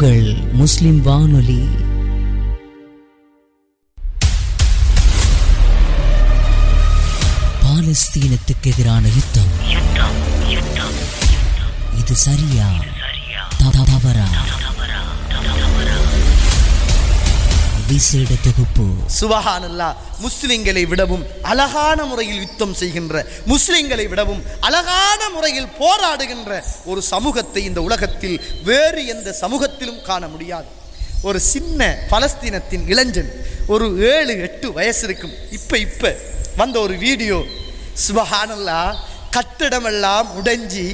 உங்கள் முஸ்லிம் வானொலி பாலஸ்தீனத்துக்கு எதிரான யுத்தம் இது சரியா த- தவறா விசேட தொகுப்பு சுபஹானல்லா முஸ்லிம்களை விடவும் அழகான முறையில் யுத்தம் செய்கின்ற முஸ்லிம்களை விடவும் அழகான முறையில் போராடுகின்ற ஒரு சமூகத்தை இந்த உலகத்தில் வேறு எந்த சமூகத்திலும் காண முடியாது ஒரு சின்ன பலஸ்தீனத்தின் இளைஞன் ஒரு ஏழு எட்டு வயசு இருக்கும் இப்ப இப்ப வந்த ஒரு வீடியோ சுபஹானல்லா கட்டிடமெல்லாம் உடைஞ்சி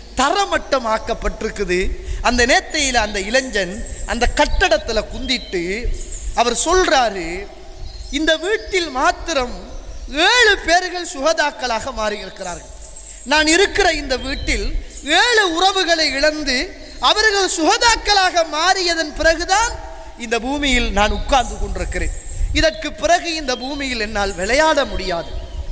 தரமட்டமாக்கப்பட்டிருக்குது அந்த நேத்தையில் அந்த இளைஞன் அந்த கட்டடத்துல குந்திட்டு அவர் சொல்றாரு இந்த வீட்டில் மாத்திரம் ஏழு பேர்கள் சுகதாக்களாக மாறி இருக்கிறார்கள் நான் இருக்கிற இந்த வீட்டில் ஏழு உறவுகளை இழந்து அவர்கள் சுகதாக்களாக மாறியதன் பிறகுதான் இந்த பூமியில் நான் உட்கார்ந்து கொண்டிருக்கிறேன் இதற்கு பிறகு இந்த பூமியில் என்னால் விளையாட முடியாது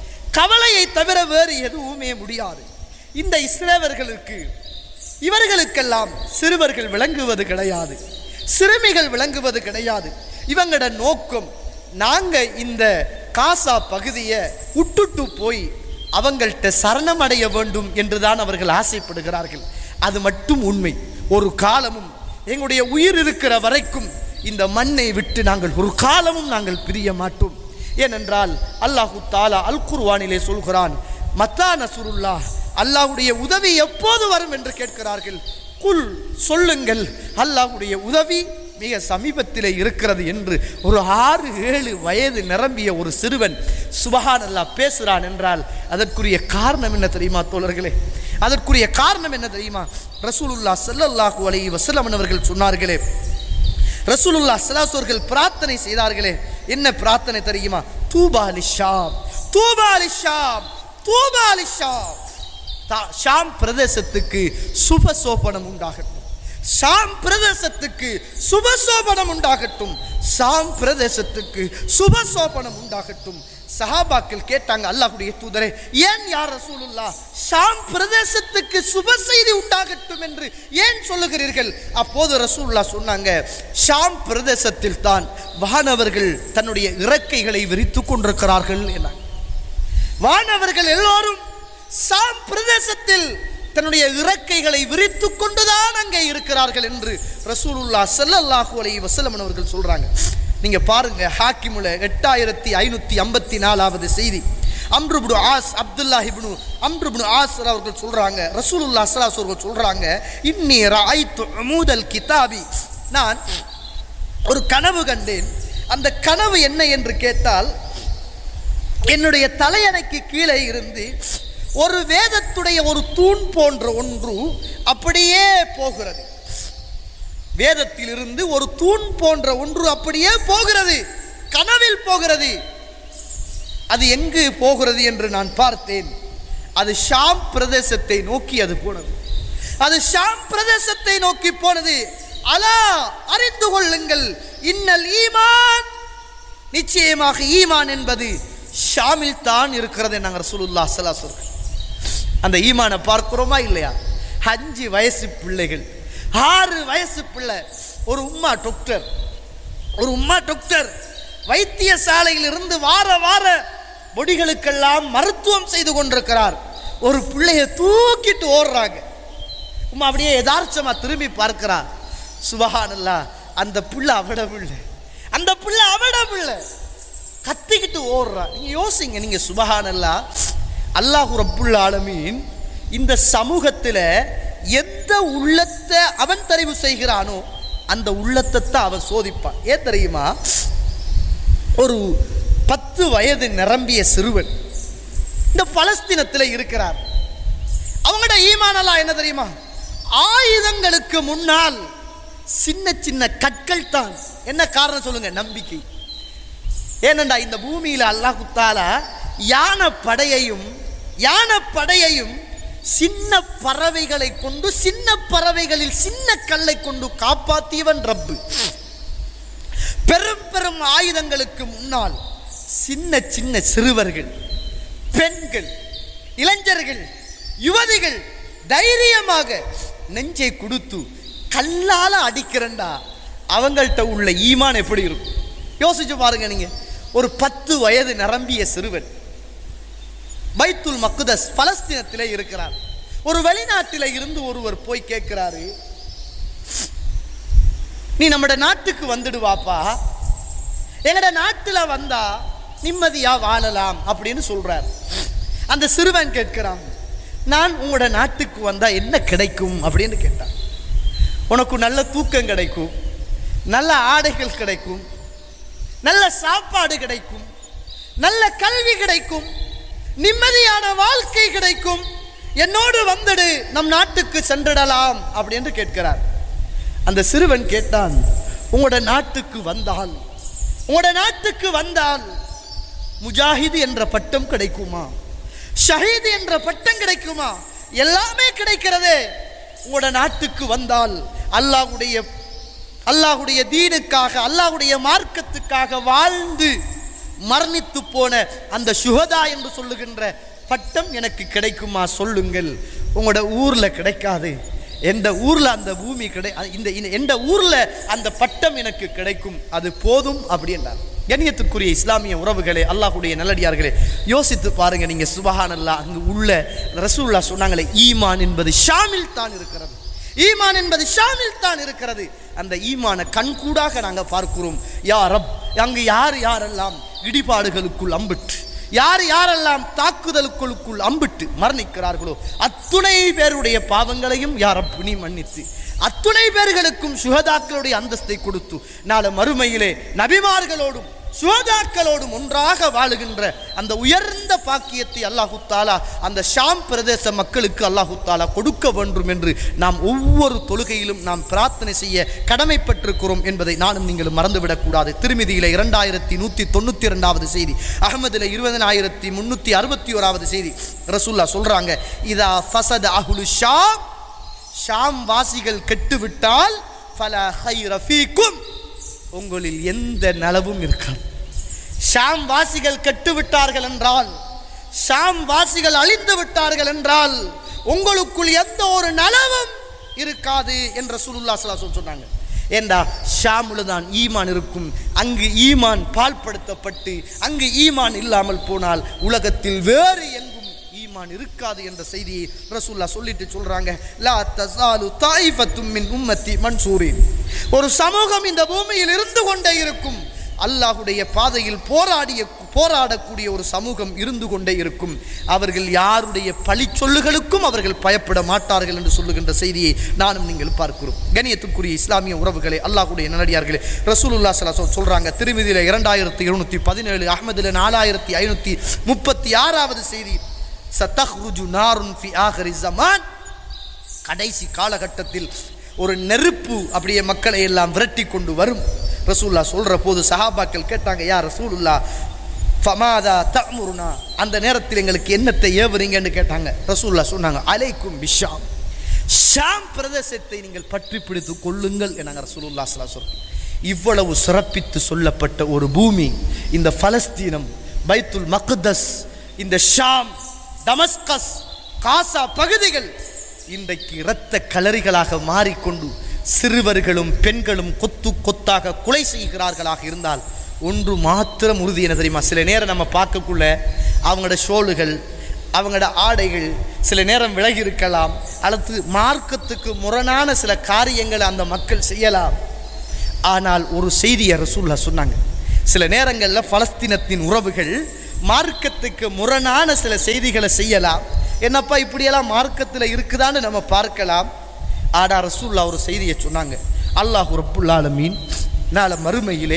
கவலையை தவிர வேறு எதுவுமே முடியாது இந்த இஸ்ரேவர்களுக்கு இவர்களுக்கெல்லாம் சிறுவர்கள் விளங்குவது கிடையாது சிறுமிகள் விளங்குவது கிடையாது இவங்களோட நோக்கம் நாங்க இந்த காசா பகுதியை விட்டுட்டு போய் அவங்கள்ட்ட சரணமடைய வேண்டும் என்றுதான் அவர்கள் ஆசைப்படுகிறார்கள் அது மட்டும் உண்மை ஒரு காலமும் எங்களுடைய உயிர் இருக்கிற வரைக்கும் இந்த மண்ணை விட்டு நாங்கள் ஒரு காலமும் நாங்கள் பிரிய மாட்டோம் ஏனென்றால் அல்லாஹு தாலா அல் குர்வானிலே சொல்கிறான் மத்தா நசுருல்லா அல்லாஹ்வுடைய உதவி எப்போது வரும் என்று கேட்கிறார்கள் குல் சொல்லுங்கள் அல்லாஹ்வுடைய உதவி மிக சமீபத்திலே இருக்கிறது என்று ஒரு ஆறு ஏழு வயது நிரம்பிய ஒரு சிறுவன் சுபஹான் அல்லாஹ் பேசுகிறான் என்றால் அதற்குரிய காரணம் என்ன தெரியுமா தோழர்களே அதற்குரிய காரணம் என்ன தெரியுமா ரசூலுல்லா ஸல்லல்லாஹு அலைஹி வஸல்லம் அவர்கள் சொன்னார்களே ரசூலுல்லா ஸல்லல்லாஹு அவர்கள் பிரார்த்தனை செய்தார்களே என்ன பிரார்த்தனை தெரியுமா தூபா லிஷாம் தூபா லிஷாம் தூபா லிஷாம் தா- ஷாம் பிரதேசத்துக்கு சுபசோபனம் உண்டாகட்டும் ஷாம் பிரதேசத்துக்கு சுபசோபனம் உண்டாகட்டும் ஷாம் பிரதேசத்துக்கு சுபசோபனம் உண்டாகட்டும் சஹாபாக்கள் கேட்டாங்க அல்லாஹ்வுடைய தூதரே ஏன் யார் ரசூலுல்லா ஷாம் பிரதேசத்துக்கு சுப செய்தி உண்டாகட்டும் என்று ஏன் சொல்லுகிறீர்கள் அப்போது ரசூலுல்லா சொன்னாங்க ஷாம் பிரதேசத்தில் தான் வானவர்கள் தன்னுடைய இறக்கைகளை விரித்துக் கொண்டிருக்கிறார்கள் என வானவர்கள் எல்லோரும் சாம் பிரதேசத்தில் தன்னுடைய இறக்கைகளை விரித்து கொண்டுதான் அங்கே இருக்கிறார்கள் என்று ரசூலுல்லா ஸல்லல்லாஹு அலைஹி வஸல்லம் அவர்கள் சொல்றாங்க நீங்க பாருங்க ஹாக்கிமுல எட்டாயிரத்தி ஐநூத்தி ஐம்பத்தி நாலாவது செய்தி அம்ருபுடு ஆஸ் அப்துல்லா இப்னு அம்ருபுடு ஆஸ் அவர்கள் சொல்றாங்க ரசூலுல்லா ஸல்லல்லாஹு அவர்கள் சொல்றாங்க இன்னி ராய்த்து அமூதல் கிதாபி நான் ஒரு கனவு கண்டேன் அந்த கனவு என்ன என்று கேட்டால் என்னுடைய தலையணைக்கு கீழே இருந்து ஒரு வேதத்துடைய ஒரு தூண் போன்ற ஒன்று அப்படியே போகிறது வேதத்திலிருந்து ஒரு தூண் போன்ற ஒன்று அப்படியே போகிறது கனவில் போகிறது அது எங்கு போகிறது என்று நான் பார்த்தேன் அது ஷாம் பிரதேசத்தை நோக்கி அது போனது அது ஷாம் பிரதேசத்தை நோக்கி போனது அலா அறிந்து கொள்ளுங்கள் இன்னல் ஈமான் நிச்சயமாக ஈமான் என்பது ஷாமில் தான் இருக்கிறது நாங்கள் ரசூலுல்லா சலா சொல்கிறேன் அந்த ஈமானை பார்க்கிறோமா இல்லையா அஞ்சு வயசு பிள்ளைகள் ஆறு வயசு பிள்ளை ஒரு உம்மா டாக்டர் ஒரு உம்மா டாக்டர் வைத்தியசாலையில் இருந்து வார வார பொடிகளுக்கெல்லாம் மருத்துவம் செய்து கொண்டிருக்கிறார் ஒரு பிள்ளைய தூக்கிட்டு ஓடுறாங்க உம்மா அப்படியே யதார்த்தமா திரும்பி பார்க்கிறார் சுபஹானல்லா அந்த பிள்ளை அவட பிள்ளை அந்த பிள்ளை அவட பிள்ளை கத்திக்கிட்டு ஓடுறா நீங்க யோசிங்க நீங்க சுபஹானல்லா அல்லாஹு ரப்புல் ஆலமீன் இந்த சமூகத்துல எந்த உள்ளத்தை அவன் தெரிவு செய்கிறானோ அந்த உள்ளத்தை தான் அவன் சோதிப்பான் ஏன் தெரியுமா ஒரு பத்து வயது நிரம்பிய சிறுவன் இந்த பலஸ்தீனத்தில் இருக்கிறார் அவங்களோட ஈமானெல்லாம் என்ன தெரியுமா ஆயுதங்களுக்கு முன்னால் சின்ன சின்ன கற்கள் தான் என்ன காரணம் சொல்லுங்க நம்பிக்கை ஏனண்டா இந்த பூமியில் அல்லாஹ் தாலா யானை படையையும் யானை படையையும் சின்ன பறவைகளை கொண்டு சின்ன பறவைகளில் சின்ன கல்லை கொண்டு காப்பாத்தியவன் ரப்பு பெரும் பெரும் ஆயுதங்களுக்கு முன்னால் சின்ன சின்ன சிறுவர்கள் பெண்கள் இளைஞர்கள் யுவதிகள் தைரியமாக நெஞ்சை கொடுத்து கல்லால அடிக்கிறேன்டா அவங்கள்ட்ட உள்ள ஈமான் எப்படி இருக்கும் யோசிச்சு பாருங்க நீங்க ஒரு பத்து வயது நிரம்பிய சிறுவன் பைத்துல் மக்குதஸ் பலஸ்தீனத்திலே இருக்கிறார் ஒரு வெளிநாட்டில இருந்து ஒருவர் போய் கேட்கிறாரு நீ நம்மட நாட்டுக்கு வந்துடுவாப்பா எங்கட நாட்டுல வந்தா நிம்மதியா வாழலாம் அப்படின்னு சொல்றார் அந்த சிறுவன் கேட்கிறான் நான் உங்களோட நாட்டுக்கு வந்தா என்ன கிடைக்கும் அப்படின்னு கேட்டான் உனக்கு நல்ல தூக்கம் கிடைக்கும் நல்ல ஆடைகள் கிடைக்கும் நல்ல சாப்பாடு கிடைக்கும் நல்ல கல்வி கிடைக்கும் நிம்மதியான வாழ்க்கை கிடைக்கும் என்னோடு வந்துடு நம் நாட்டுக்கு சென்றிடலாம் அப்படின்னு கேட்கிறார் அந்த சிறுவன் கேட்டான் உங்களோட நாட்டுக்கு வந்தால் உங்களோட நாட்டுக்கு வந்தால் முஜாஹிது என்ற பட்டம் கிடைக்குமா ஷஹீது என்ற பட்டம் கிடைக்குமா எல்லாமே கிடைக்கிறதே உங்களோட நாட்டுக்கு வந்தால் அல்லாஹ்வுடைய அல்லாஹ்வுடைய தீனுக்காக அல்லாஹ்வுடைய மார்க்கத்துக்காக வாழ்ந்து மரணித்து போன அந்த சுகதா என்று சொல்லுகின்ற பட்டம் எனக்கு கிடைக்குமா சொல்லுங்கள் உங்களோட ஊர்ல கிடைக்காது எந்த ஊர்ல அந்த பூமி கிடை இந்த இந்த- எந்த ஊர்ல அந்த பட்டம் எனக்கு கிடைக்கும் அது போதும் அப்படின்றார் கண்ணியத்துக்குரிய இஸ்லாமிய உறவுகளே அல்லாஹ்வுடைய நல்லடியார்களே யோசித்து பாருங்க நீங்க சுபஹானல்லாஹ் அங்கு உள்ள ரசூல்லா சொன்னாங்களே ஈமான் என்பது ஷாமில் தான் இருக்கிறது ஈமான் என்பது ஷாமில் தான் இருக்கிறது அந்த ஈமான கண்கூடாக நாங்கள் பார்க்கிறோம் யா ரப் அங்கு யார் யாரெல்லாம் இடிபாடுகளுக்குள் அம்பிட்டு யார் யாரெல்லாம் தாக்குதலுக்குள்ளுக்குள் அம்பிட்டு மரணிக்கிறார்களோ அத்துணை பேருடைய பாவங்களையும் யார் ரப் நீ மன்னித்து அத்துணை பேர்களுக்கும் சுகதாக்களுடைய அந்தஸ்தை கொடுத்து நாளை மறுமையிலே நபிமார்களோடும் சுகதாக்களோடும் ஒன்றாக வாழுகின்ற அந்த உயர்ந்த பாக்கியத்தை அல்லாஹு தாலா அந்த ஷாம் பிரதேச மக்களுக்கு அல்லாஹு தாலா கொடுக்க வேண்டும் என்று நாம் ஒவ்வொரு தொழுகையிலும் நாம் பிரார்த்தனை செய்ய கடமைப்பட்டிருக்கிறோம் என்பதை நானும் நீங்களும் மறந்துவிடக்கூடாது திருமதியில இரண்டாயிரத்தி நூற்றி தொண்ணூற்றி இரண்டாவது செய்தி அகமதுல இருபதனாயிரத்தி முன்னூற்றி அறுபத்தி ஓராவது செய்தி ரசூல்லா சொல்றாங்க இதா ஃபசத் அஹுலு ஷாம் ஷாம் வாசிகள் கெட்டுவிட்டால் ஃபல ஹைர ஃபீக்கும் உங்களில் எந்த நலவும் இருக்காது ஷாம் வாசிகள் கெட்டு விட்டார்கள் என்றால் ஷாம் வாசிகள் அழிந்து விட்டார்கள் என்றால் உங்களுக்குள் எந்த ஒரு நலவும் இருக்காது என்ற சுருல்லா சலாசம் சொன்னாங்க ஏண்டா ஷாமுல தான் ஈமான் இருக்கும் அங்கு ஈமான் பால்படுத்தப்பட்டு அங்கு ஈமான் இல்லாமல் போனால் உலகத்தில் வேறு எங்கும் ஈமான் இருக்காது என்ற செய்தியை ரசூல்லா சொல்லிட்டு சொல்றாங்க லா தஸாலு தாயிஃபத்தும் மின் உம்மத்தி மன்சூரின் ஒரு சமூகம் இந்த பூமியில் இருந்து கொண்டே இருக்கும் அல்லாஹ்வுடைய பாதையில் போராடிய போராடக்கூடிய ஒரு சமூகம் இருந்து கொண்டே இருக்கும் அவர்கள் யாருடைய பழி சொல்லுகளுக்கும் அவர்கள் பயப்பட மாட்டார்கள் என்று சொல்லுகின்ற செய்தியை நானும் நீங்கள் பார்க்கிறோம் கணியத்துக்குரிய இஸ்லாமிய உறவுகளே அல்லாஹ்வுடைய நல்லடியார்களே ரசூலுல்லா ஸல்லல்லாஹு அலைஹி சொல்றாங்க திருமதியில இரண்டாயிரத்தி இருநூத்தி பதினேழு அஹ்மதுல நாலாயிரத்தி ஐநூத்தி முப்பத்தி ஆறாவது செய்தி சத்தஹ்ருஜு நாருன் ஃபி ஆஹிரி ஜமான் கடைசி காலகட்டத்தில் ஒரு நெருப்பு அப்படியே மக்களை எல்லாம் விரட்டி கொண்டு வரும் ரசூல்லா சொல்ற போது சஹாபாக்கள் கேட்டாங்க யார் ரசூலுல்லா ஃபமாதா தமுருனா அந்த நேரத்தில் எங்களுக்கு என்னத்தை ஏவுறீங்கன்னு கேட்டாங்க ரசூல்லா சொன்னாங்க அலைக்கும் பிஷாம் ஷாம் பிரதேசத்தை நீங்கள் பற்றி பிடித்து கொள்ளுங்கள் என்னாங்க ரசூலுல்லா ஸல்லல்லாஹு அலைஹி வஸல்லம் இவ்வளவு சிறப்பித்து சொல்லப்பட்ட ஒரு பூமி இந்த பலஸ்தீனம் பைத்துல் மக்தஸ் இந்த ஷாம் டமஸ்கஸ் காசா பகுதிகள் இன்றைக்கு இரத்த களரிகளாக மாறிக்கொண்டு சிறுவர்களும் பெண்களும் கொத்து கொத்தாக கொலை செய்கிறார்களாக இருந்தால் ஒன்று மாத்திரம் உறுதி என்ன தெரியுமா சில நேரம் நம்ம பார்க்கக்குள்ள அவங்களோட ஷோலுகள் அவங்களோட ஆடைகள் சில நேரம் விலகி இருக்கலாம் அல்லது மார்க்கத்துக்கு முரணான சில காரியங்களை அந்த மக்கள் செய்யலாம் ஆனால் ஒரு செய்தியை ரசூல்லா சொன்னாங்க சில நேரங்களில் பலஸ்தீனத்தின் உறவுகள் மார்க்கத்துக்கு முரணான சில செய்திகளை செய்யலாம் என்னப்பா இப்படியெல்லாம் மார்க்கத்தில் இருக்குதான்னு நம்ம பார்க்கலாம் ஆடா ரசூல்லா ஒரு செய்தியை சொன்னாங்க அல்லாஹு ரப்புல் ஆலமீன் நாளை மறுமையிலே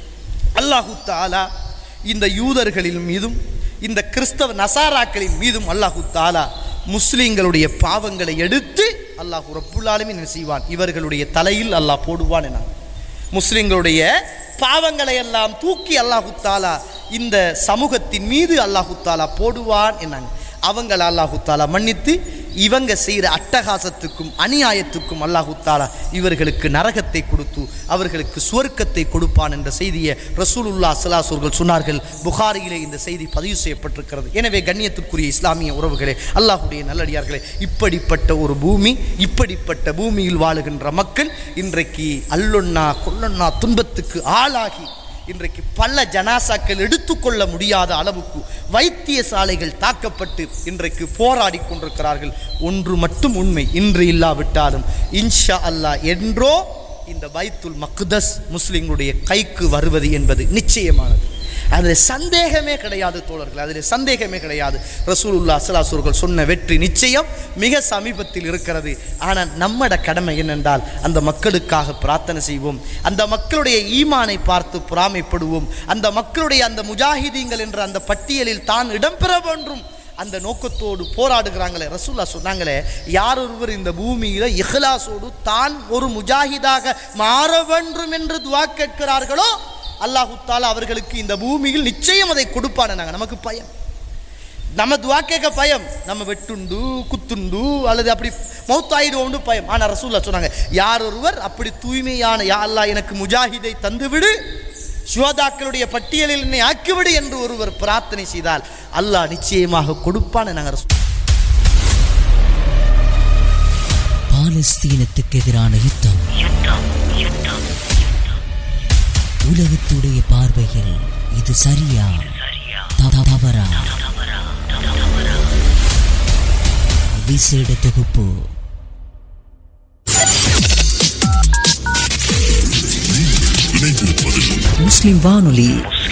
அல்லாஹு தாலா இந்த யூதர்களின் மீதும் இந்த கிறிஸ்தவ நசாராக்களின் மீதும் அல்லாஹு தாலா முஸ்லீம்களுடைய பாவங்களை எடுத்து அல்லாஹு ரப்புல் ஆலமீன் என்ன செய்வான் இவர்களுடைய தலையில் அல்லாஹ் போடுவான் என முஸ்லிம்களுடைய பாவங்களை எல்லாம் தூக்கி அல்லாஹு தாலா இந்த சமூகத்தின் மீது அல்லாஹு தாலா போடுவான் என்னாங்க அவங்கள அல்லாஹு தாலா மன்னித்து இவங்க செய்கிற அட்டகாசத்துக்கும் அநியாயத்துக்கும் அல்லாஹு தாலா இவர்களுக்கு நரகத்தை கொடுத்து அவர்களுக்கு சுவர்க்கத்தை கொடுப்பான் என்ற செய்தியை ரசூலுல்லா சலாஸ் அவர்கள் சொன்னார்கள் புகாரியிலே இந்த செய்தி பதிவு செய்யப்பட்டிருக்கிறது எனவே கண்ணியத்துக்குரிய இஸ்லாமிய உறவுகளே அல்லாஹுடைய நல்லடியார்களே இப்படிப்பட்ட ஒரு பூமி இப்படிப்பட்ட பூமியில் வாழுகின்ற மக்கள் இன்றைக்கு அல்லொன்னா கொல்லொன்னா துன்பத்துக்கு ஆளாகி இன்றைக்கு பல ஜனாசாக்கள் எடுத்துக்கொள்ள முடியாத அளவுக்கு வைத்தியசாலைகள் தாக்கப்பட்டு இன்றைக்கு போராடி கொண்டிருக்கிறார்கள் ஒன்று மட்டும் உண்மை இன்று இல்லாவிட்டாலும் இன்ஷா அல்லாஹ் என்றோ இந்த பைத்துல் மக்தஸ் முஸ்லிம்களுடைய கைக்கு வருவது என்பது நிச்சயமானது அதில் சந்தேகமே கிடையாது தோழர்கள் அதில் சந்தேகமே கிடையாது ரசூலுல்லா அசலாசூர்கள் சொன்ன வெற்றி நிச்சயம் மிக சமீபத்தில் இருக்கிறது ஆனால் நம்மட கடமை என்னென்றால் அந்த மக்களுக்காக பிரார்த்தனை செய்வோம் அந்த மக்களுடைய ஈமானை பார்த்து பொறாமைப்படுவோம் அந்த மக்களுடைய அந்த முஜாஹிதீங்கள் என்ற அந்த பட்டியலில் தான் இடம்பெற வேண்டும் அந்த நோக்கத்தோடு போராடுகிறாங்களே ரசூல்லா சொன்னாங்களே யார் ஒருவர் இந்த பூமியில இஹ்லாஸோடு தான் ஒரு முஜாஹிதாக மாற வேண்டும் என்று துவா கேட்கிறார்களோ அல்லாஹு தாலா அவர்களுக்கு இந்த பூமியில் நிச்சயம் அதை கொடுப்பான நாங்கள் நமக்கு பயம் நம்ம துவா கேட்க பயம் நம்ம வெட்டுண்டு குத்துண்டு அல்லது அப்படி மௌத்தாயிடுவோம்னு பயம் ஆனால் ரசூல்லா சொன்னாங்க யார் ஒருவர் அப்படி தூய்மையான யா அல்லாஹ் எனக்கு முஜாஹிதை தந்துவிடு சுவதாக்களுடைய பட்டியலில் என்னை ஆக்கிவிடு என்று ஒருவர் பிரார்த்தனை செய்தால் அல்லாஹ் நிச்சயமாக கொடுப்பான்னு நாங்கள் ரசூ பாலஸ்தீனத்துக்கு எதிரான யுத்தம் உலகத்துடைய பார்வையில் இது சரியா த- தவறா விசேட தொகுப்பு முஸ்லிம் வானொலி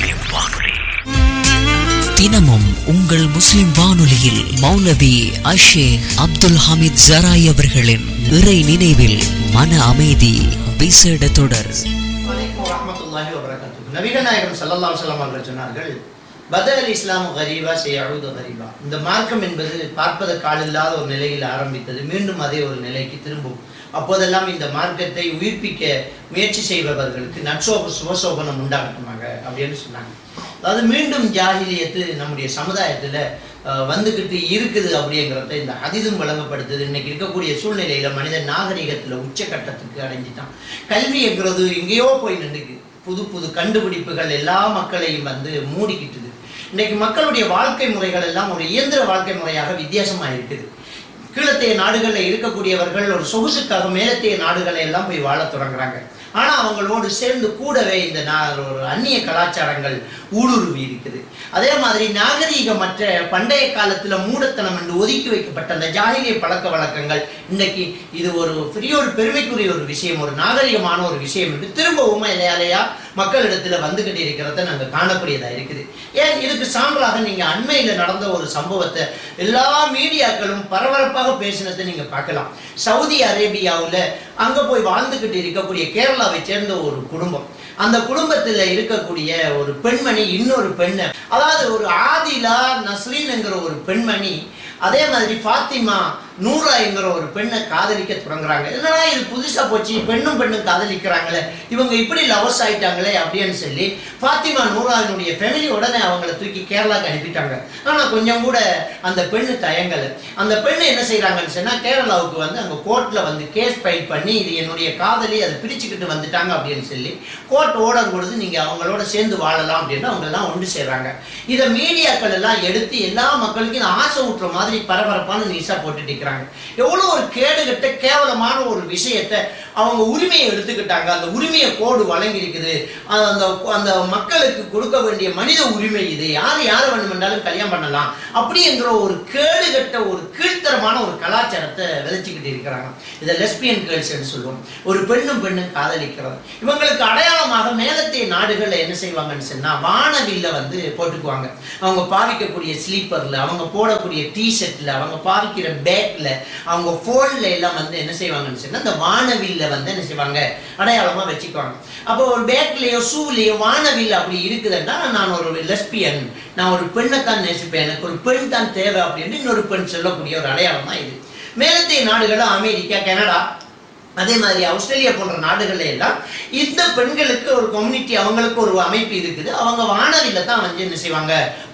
தினமும் உங்கள் முஸ்லிம் வானொலியில் மௌலவி அஷேக் அப்துல் ஹமீத் ஜராய் அவர்களின் இறை நினைவில் மன அமைதி விசேட தொடர் வலைக்கும் வரமத்துல்லாஹி வபரகாத்துஹு நபிகள் நாயகம் ஸல்லல்லாஹு அலைஹி வஸல்லம் அவர்கள் சொன்னார்கள் பதல் இஸ்லாம் கரீபா செய்யழுது கரீபா இந்த மார்க்கம் என்பது பார்ப்பதற்கு ஆளில்லாத ஒரு நிலையில் ஆரம்பித்தது மீண்டும் அதே ஒரு நிலைக்கு திரும்பும் அப்போதெல்லாம் இந்த மார்க்கத்தை உயிர்ப்பிக்க முயற்சி செய்பவர்களுக்கு நற்சோப சுபசோபனம் உண்டாகட்டுமாக அப்படின்னு சொன்னாங்க அதாவது மீண்டும் ஜாகிலியத்து நம்முடைய சமுதாயத்துல அஹ், வந்துகிட்டு இருக்குது அப்படிங்கிறத இந்த அதிதும் வழங்கப்படுத்துது இன்னைக்கு இருக்கக்கூடிய சூழ்நிலையில மனிதன் நாகரிகத்துல உச்சக்கட்டத்துக்கு அடைஞ்சிட்டான் கல்விங்கிறது எங்கேயோ போய் நின்றுக்கு புது புது கண்டுபிடிப்புகள் எல்லா மக்களையும் வந்து மூடிக்கிட்டுது இன்னைக்கு மக்களுடைய வாழ்க்கை முறைகள் எல்லாம் ஒரு இயந்திர வாழ்க்கை முறையாக வித்தியாசமா இருக்குது கீழத்தைய நாடுகளில் இருக்கக்கூடியவர்கள் ஒரு சொகுசுக்காக மேலத்தைய நாடுகளை எல்லாம் போய் வாழத் தொடங்குறாங்க ஆனா அவங்களோடு சேர்ந்து கூடவே இந்த நா- ஒரு அந்நிய கலாச்சாரங்கள் ஊடுருவி இருக்குது அதே மாதிரி நாகரீகமற்ற பண்டைய காலத்துல மூடத்தனம் என்று ஒதுக்கி வைக்கப்பட்ட அந்த ஜாகிரிய பழக்க வழக்கங்கள் இன்னைக்கு இது ஒரு பெரிய ஒரு பெருமைக்குரிய ஒரு விஷயம் ஒரு நாகரிகமான ஒரு விஷயம் என்று திரும்பவும் இலையாலையா மக்களிடத்துல வந்துகிட்டு இருக்கிறத நாங்க காணக்கூடியதா இருக்குது ஏன் இதுக்கு சான்றாக நீங்க அண்மையில நடந்த ஒரு சம்பவத்தை எல்லா மீடியாக்களும் பரபரப்பாக பேசினதை நீங்க பார்க்கலாம் சவுதி அரேபியாவுல அங்க போய் வாழ்ந்துகிட்டு இருக்கக்கூடிய கேரளாவை சேர்ந்த ஒரு குடும்பம் அந்த குடும்பத்துல இருக்கக்கூடிய ஒரு பெண்மணி இன்னொரு பெண்ணை அதாவது ஒரு ஆதிலா நஸ்ரீன்ங்கிற ஒரு பெண்மணி அதே மாதிரி ஃபாத்திமா நூரா என்கிற ஒரு பெண்ணை காதலிக்க தொடங்குறாங்க என்னடா இது புதுசா போச்சு பெண்ணும் பெண்ணும் காதலிக்கிறாங்களே இவங்க இப்படி லவர்ஸ் ஆயிட்டாங்களே அப்படின்னு சொல்லி ஃபாத்திமா நூராவினுடைய ஃபேமிலி உடனே அவங்கள தூக்கி கேரளாக்கு அனுப்பிட்டாங்க ஆனா கொஞ்சம் கூட அந்த பெண்ணு தயங்கல அந்த பெண்ணு என்ன செய்றாங்கன்னு சொன்னா கேரளாவுக்கு வந்து அங்க கோர்ட்ல வந்து கேஸ் ஃபைல் பண்ணி இது என்னுடைய காதலி அதை பிரிச்சுக்கிட்டு வந்துட்டாங்க அப்படின்னு சொல்லி கோர்ட் ஓர்டர் கொடுத்து நீங்க அவங்களோட சேர்ந்து வாழலாம் அப்படின்னு அவங்க எல்லாம் ஒன்று சேர்றாங்க இதை மீடியாக்கள் எல்லாம் எடுத்து எல்லா மக்களுக்கும் இதை ஆசை ஊட்டுற மாதிரி பரபரப்பான நியூஸா போட்டுட்டு இருக்கிறாங்க எவ்வளவு ஒரு கேடுகட்ட கேவலமான ஒரு விஷயத்தை அவங்க உரிமையை எடுத்துக்கிட்டாங்க அந்த உரிமையை கோடு வழங்கி இருக்குது அது அந்த அந்த மக்களுக்கு கொடுக்க வேண்டிய மனித உரிமை இது யார் யாரை வேணுமென்றாலும் கல்யாணம் பண்ணலாம் அப்படிங்கிற ஒரு கேடுகட்ட ஒரு கீழ்த்தரமான ஒரு கலாச்சாரத்தை விதைச்சுக்கிட்டு இருக்கிறாங்க இதை லெஸ்பியன் கேர்ள்ஸ் சொல்லுவோம் ஒரு பெண்ணும் பெண்ணும் காதலிக்கிறது இவங்களுக்கு அடையாளமாக மேலத்தைய நாடுகள்ல என்ன செய்வாங்கன்னு சொன்னா வானவில்ல வந்து போட்டுக்குவாங்க அவங்க பாவிக்கக்கூடிய ஸ்லீப்பர்ல அவங்க போடக்கூடிய டிஷர்ட்ல அவங்க பாவிக்கிற பேக்ல அவங்க போன்ல எல்லாம் வந்து என்ன செய்வாங்கன்னு சொன்னா இந்த வானவில்ல வந்து என்ன செய்வாங்க அடையாளமா வச்சுக்குவாங்க அப்போ ஒரு பேக்லயோ ஷூலயோ வானவில் அப்படி இருக்குதுன்னா நான் ஒரு லெஸ்பியன் நான் ஒரு பெண்ணை தான் நேசிப்பேன் எனக்கு ஒரு பெண் தான் தேவை அப்படின்னு இன்னொரு பெண் சொல்லக்கூடிய ஒரு அடையாளம் தான் இது மேலத்தைய நாடுகள் அமெரிக்கா கனடா அதே மாதிரி ஆஸ்திரேலியா போன்ற நாடுகள்ல எல்லாம் இந்த பெண்களுக்கு ஒரு கம்யூனிட்டி அவங்களுக்கு ஒரு அமைப்பு இருக்குது அவங்க வானவில்ல தான் வந்து என்ன செய்வாங்க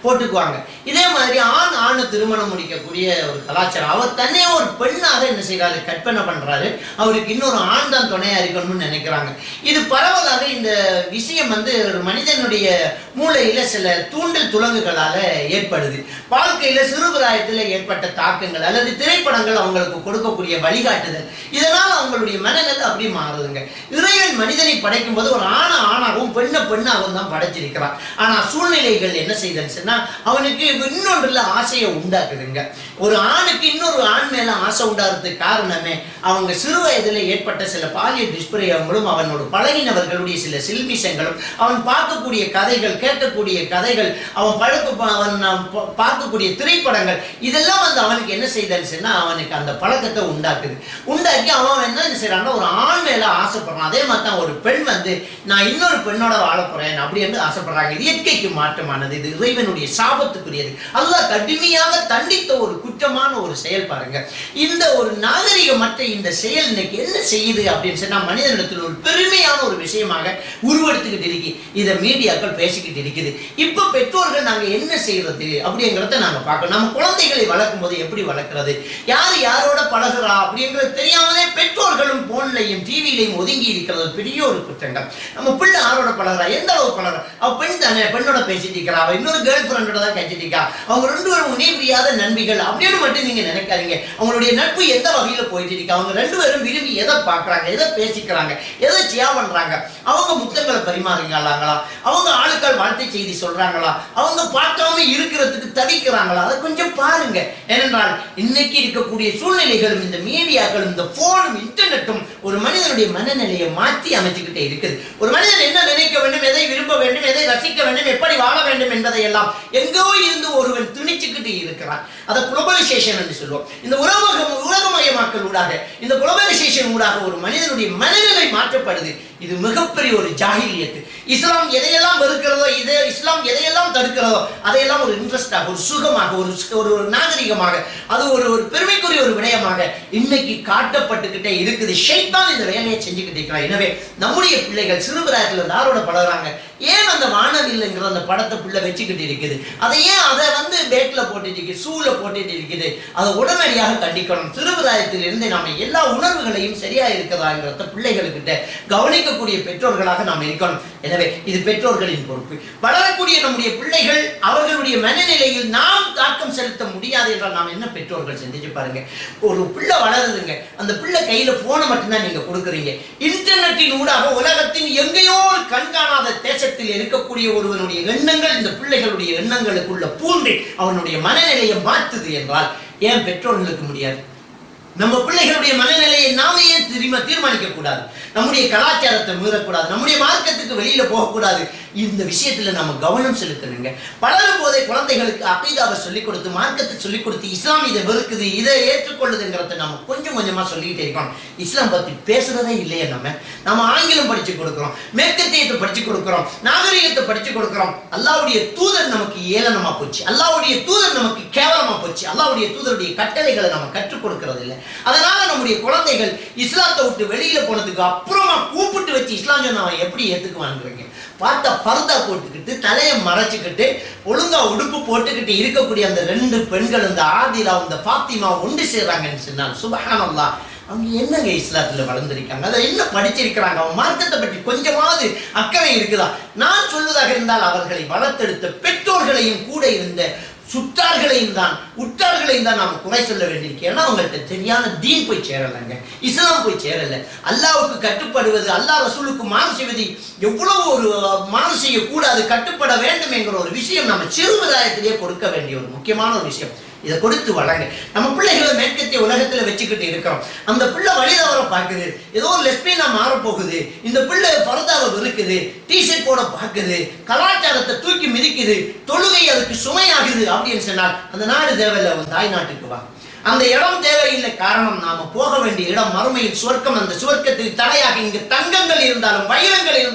போட்டுக்குவாங்க இதே மாதிரி ஆண் ஆண் திருமணம் முடிக்கக்கூடிய ஒரு கலாச்சாரம் அவர் தன்னையே ஒரு பெண்ணாக என்ன செய்றாரு கற்பனை பண்றாரு அவருக்கு இன்னொரு ஆண் தான் துணையா இருக்கணும்னு நினைக்கிறாங்க இது பரவலாக இந்த விஷயம் வந்து ஒரு மனிதனுடைய மூளையில சில தூண்டல் துலங்குகளால ஏற்படுது வாழ்க்கையில சிறுபிராயத்துல ஏற்பட்ட தாக்கங்கள் அல்லது திரைப்படங்கள் அவங்களுக்கு கொடுக்கக்கூடிய வழிகாட்டுதல் இதனால அவங்களுடைய மனநிலை அப்படி மாறுதுங்க இறைவன் மனிதனை படைக்கும் போது ஒரு ஆணை ஆணாகவும் பெண்ணை பெண்ணாகவும் தான் படைச்சிருக்கிறான் ஆனா சூழ்நிலைகள் என்ன செய்தன்னு சொன்னா அவனுக்கு இன்னொன்றுல ஆசையை உண்டாக்குதுங்க ஒரு ஆணுக்கு இன்னொரு ஆண் மேல ஆசை உண்டாகிறதுக்கு காரணமே அவங்க சிறு வயதுல ஏற்பட்ட சில பாலியல் துஷ்பிரயோகங்களும் அவனோட பழகினவர்களுடைய சில சில்மிஷங்களும் அவன் பார்க்கக்கூடிய கதைகள் கேட்கக்கூடிய கதைகள் அவன் பழக்க அவன் ப- பார்க்கக்கூடிய திரைப்படங்கள் இதெல்லாம் வந்து அவனுக்கு என்ன செய்தன்னு சொன்னா அவனுக்கு அந்த பழக்கத்தை உண்டாக்குது உண்டாக்கி அவன் என்ன செய்யறான்னா ஒரு ஆண் மேல ஆசைப்படுறான் அதே மாதிரி தான் ஒரு பெண் வந்து நான் இன்னொரு பெண்ணோட வாழ போறேன் அப்படின்னு ஆசைப்படுறாங்க இது இயற்கைக்கு மாற்றமானது இது இறைவனுடைய சாபத்துக்குரியது அல்லாஹ் கடுமையாக தண்டித்த ஒரு குற்றமான ஒரு செயல் பாருங்க இந்த ஒரு நாகரிகமற்ற இந்த செயல் இன்னைக்கு என்ன செய்யுது அப்படின்னு சொன்னா மனிதனிடத்தில் ஒரு பெருமையான ஒரு விஷயமாக உருவெடுத்துக்கிட்டு இருக்கு இதை மீடியாக்கள் பேசிக்கிட்டு இருக்குது இப்ப பெற்றோர்கள் நாங்க என்ன செய்யறது அப்படிங்கிறத நாங்க பார்க்கணும் நம்ம குழந்தைகளை வளர்க்கும் போது எப்படி வளர்க்கிறது யார் யாரோட பழகுறா அப்படிங்கிறது தெரியாமலே பெற்றோர்களும் போன்லையும் டிவிலையும் ஒதுங்கி இருக்கிறது பெரிய ஒரு குற்றங்கள் நம்ம பிள்ளை யாரோட பழகுறா எந்த அளவு பழகுறா அவ பெண் தானே பெண்ணோட பேசிட்டு இருக்கிறா அவ இன்னொரு கேர்ள் ஃப்ரெண்டோட தான் பேசிட்டு இருக்கா அவங்க ரெண்டு பேரும் இணைபிரியாத நண்பிகள் அப்படின்னு மட்டும் நீங்க நினைக்காதீங்க அவங்களுடைய நட்பு எந்த வகையில போயிட்டு இருக்கு அவங்க ரெண்டு பேரும் விரும்பி எதை பார்க்கறாங்க எதை பேசிக்கிறாங்க எதை சியா பண்றாங்க அவங்க முத்தங்களை பரிமாறுங்களாங்களா அவங்க ஆளுக்கள் வாழ்த்தை செய்தி சொல்றாங்களா அவங்க பார்க்காம இருக்கிறதுக்கு தவிக்கிறாங்களா அதை கொஞ்சம் பாருங்க ஏனென்றால் இன்னைக்கு இருக்கக்கூடிய சூழ்நிலைகளும் இந்த மீடியாக்களும் இந்த போனும் இன்டர்நெட்டும் ஒரு மனிதனுடைய மனநிலையை மாற்றி அமைச்சுக்கிட்டே இருக்குது ஒரு மனிதன் என்ன நினைக்க வேண்டும் எதை விரும்ப வேண்டும் எதை ரசிக்க வேண்டும் எப்படி வாழ வேண்டும் என்பதை எல்லாம் எங்கோ இருந்து ஒருவன் திணிச்சுக்கிட்டு இருக்கிறான் அதை குளோபலைசேஷன் என்று சொல்லுவோம் இந்த உலகம் உலகமயமாக்கல் ஊடாக இந்த குளோபலைசேஷன் ஊடாக ஒரு மனிதனுடைய மனநிலை மாற்றப்படுது இது மிகப்பெரிய ஒரு ஜாகிலியத்து இஸ்லாம் எதையெல்லாம் வெறுக்கிறதோ இதே இஸ்லாம் எதையெல்லாம் தடுக்கிறதோ அதையெல்லாம் ஒரு இன்ட்ரெஸ்டாக ஒரு சுகமாக ஒரு சு- ஒரு ஒரு நாகரிகமாக அது ஒரு ஒரு பெருமைக்குரிய ஒரு விடயமாக இன்னைக்கு காட்டப்பட்டுக்கிட்டே இருக்குது ஷைத்தான் இந்த வேலையை செஞ்சுக்கிட்டு இருக்கிறான் எனவே நம்முடைய பிள்ளைகள் சிறுபிராயத்தில் யாரோட பழகுறாங்க ஏன் அந்த வானவில்லைங்கிற அந்த படத்தை பிள்ளை வச்சுக்கிட்டு இருக்குது அதை ஏன் அதை வந்து பேட்ல போட்டுட்டு இருக்குது சூல போட்டுட்டு இருக்குது அதை உடனடியாக கண்டிக்கணும் சிறுபிராயத்தில் இருந்து நாம எல்லா உணர்வுகளையும் சரியா இருக்கிறதாங்கிறத பிள்ளைகளுக்கிட்ட கவனிக்கக்கூடிய பெற்றோர்களாக நாம் இருக்கணும் எனவே இது பெற்றோர்களின் பொறுப்பு வளரக்கூடிய நம்முடைய பிள்ளைகள் அவர்களுடைய மனநிலையில் நாம் தாக்கம் செலுத்த முடியாது என்றால் நாம் என்ன பெற்றோர்கள் சிந்திச்சு பாருங்க ஒரு பிள்ளை வளருதுங்க அந்த பிள்ளை கையில போனை மட்டும்தான் நீங்க கொடுக்குறீங்க இன்டர்நெட்டின் ஊடாக உலகத்தின் எங்கேயோ ஒரு கண்காணாத தேசத்தில் இருக்கக்கூடிய ஒருவனுடைய எண்ணங்கள் இந்த பிள்ளைகளுடைய எண்ணங்களுக்குள்ள பூண்டு அவனுடைய மனநிலையை மாற்றுது என்றால் ஏன் பெற்றோர்களுக்கு முடியாது நம்ம பிள்ளைகளுடைய மனநிலையை நாம ஏன் திரும்ப தீர்மானிக்க கூடாது நம்முடைய கலாச்சாரத்தை மீறக்கூடாது நம்முடைய மார்க்கத்துக்கு வெளியில போகக்கூடாது இந்த விஷயத்துல நம்ம கவனம் செலுத்தணுங்க வளரும் போதே குழந்தைகளுக்கு அகைதாவை சொல்லிக் கொடுத்து மார்க்கத்தை சொல்லிக் கொடுத்து இஸ்லாம் இதை வெறுக்குது இதை ஏற்றுக்கொள்ளுதுங்கிறத நம்ம கொஞ்சம் கொஞ்சமா சொல்லிக்கிட்டே இருக்கோம் இஸ்லாம் பத்தி பேசுறதே இல்லையே நம்ம நம்ம ஆங்கிலம் படிச்சு கொடுக்கிறோம் மேற்கத்தியத்தை படிச்சு கொடுக்கிறோம் நாகரிகத்தை படிச்சு கொடுக்கிறோம் அல்லாவுடைய தூதர் நமக்கு ஏளனமா போச்சு அல்லாவுடைய தூதர் நமக்கு கேவலமா போச்சு அல்லாவுடைய தூதருடைய கட்டளைகளை நம்ம கற்றுக் கொடுக்கறது இல்லை அதனால நம்முடைய குழந்தைகள் இஸ்லாத்தை விட்டு வெளியில போனதுக்கு அப்புறமா கூப்பிட்டு வச்சு இஸ்லாம் சொன்ன அவன் எப்படி ஏத்துக்குவாங்கிறீங்க பார்த்தா பர்தா போட்டுக்கிட்டு தலையை மறைச்சுக்கிட்டு ஒழுங்கா உடுப்பு போட்டுக்கிட்டு இருக்கக்கூடிய அந்த ரெண்டு பெண்கள் இந்த ஆதிலா இந்த பாத்திமா ஒன்று சேர்றாங்கன்னு சொன்னால் சுபஹானல்லாஹ் அவங்க என்னங்க இஸ்லாத்துல வளர்ந்துருக்காங்க அதை என்ன படிச்சிருக்கிறாங்க அவன் மார்க்கத்தை பற்றி கொஞ்சமாவது அக்கறை இருக்குதா நான் சொல்வதாக இருந்தால் அவர்களை வளர்த்தெடுத்த பெற்றோர்களையும் கூட இருந்த சுற்றார்களையும் தான் உற்றார்களையும் தான் நாம் குறை சொல்ல வேண்டியிருக்கு ஏன்னா அவங்கள்ட்ட சரியான தீன் போய் சேரலைங்க இஸ்லாம் போய் சேரல அல்லாவுக்கு கட்டுப்படுவது அல்லாஹ் ரசூலுக்கு மாறு செய்வது எவ்வளவு ஒரு மாறு செய்யக்கூடாது கட்டுப்பட வேண்டும் என்கிற ஒரு விஷயம் நம்ம சிறுவதாயத்திலேயே கொடுக்க வேண்டிய ஒரு முக்கியமான ஒரு விஷயம் இதை கொடுத்து வளங்க நம்ம பிள்ளைகளை மேற்கத்திய உலகத்துல வச்சுக்கிட்டு இருக்கிறோம் அந்த பிள்ளை வழி தவற பார்க்குது ஏதோ ஒரு லெஸ்பியனா மாற போகுது இந்த பிள்ளை பரதாவை வெறுக்குது டிஷர்ட் போட பார்க்குது கலாச்சாரத்தை தூக்கி மிதிக்குது தொழுகை அதுக்கு சுமையாகுது அப்படின்னு சொன்னால் அந்த நாடு தேவையில்லை உன் தாய் நாட்டுக்கு வா அந்த இடம் தேவையில்லை காரணம் நாம போக வேண்டிய இடம் மறுமையில் சுவர்க்கம் அந்த சுவர்க்கத்துக்கு தடையாக இங்கு தங்கங்கள் இருந்தாலும் வைரங்கள் இருந்தாலும்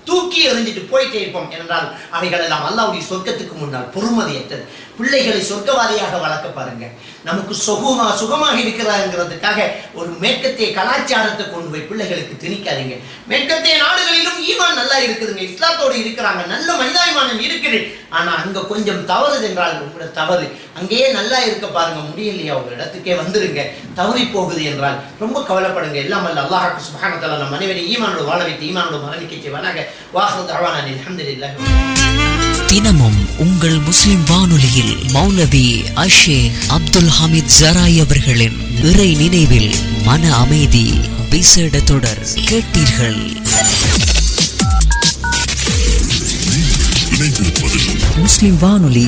தூக்கி எறிஞ்சிட்டு போயிட்டே இருப்போம் என்றால் அவைகள் எல்லாம் அல்லாவுடைய சொர்க்கத்துக்கு முன்னால் பொறுமதியற்றது பிள்ளைகளை சொர்க்கவாதியாக வளர்க்க பாருங்க நமக்கு சுகமா சுகமாக இருக்கிறாங்கிறதுக்காக ஒரு மேற்கத்திய கலாச்சாரத்தை கொண்டு போய் பிள்ளைகளுக்கு திணிக்காதீங்க மேற்கத்திய நாடுகளிலும் ஈமான் நல்லா இருக்குதுங்க இஸ்லாத்தோடு இருக்கிறாங்க நல்ல மனிதாபிமானம் இருக்குது ஆனா அங்க கொஞ்சம் தவறுது என்றால் உங்களோட தவறு அங்கேயே நல்லா இருக்க பாருங்க முடியலையா உங்க இடத்துக்கே வந்துருங்க தவறி போகுது என்றால் ரொம்ப கவலைப்படுங்க எல்லாம் அல்ல அல்லாஹ் சுபஹானத்தால நம் அனைவரை ஈமானோடு வாழ வைத்து ஈமானோடு மரணிக்க செய்வானாக வாஹு தவானா அல்ஹம்துலில்லாஹ் தினமும் உங்கள் முஸ்லிம் வானொலியில் மௌலவி அஷேக் அப்துல் ஹமீத் ஜராய் அவர்களின் இறை நினைவில் மன அமைதி விசேட தொடர் கேட்டீர்கள் முஸ்லிம் வானொலி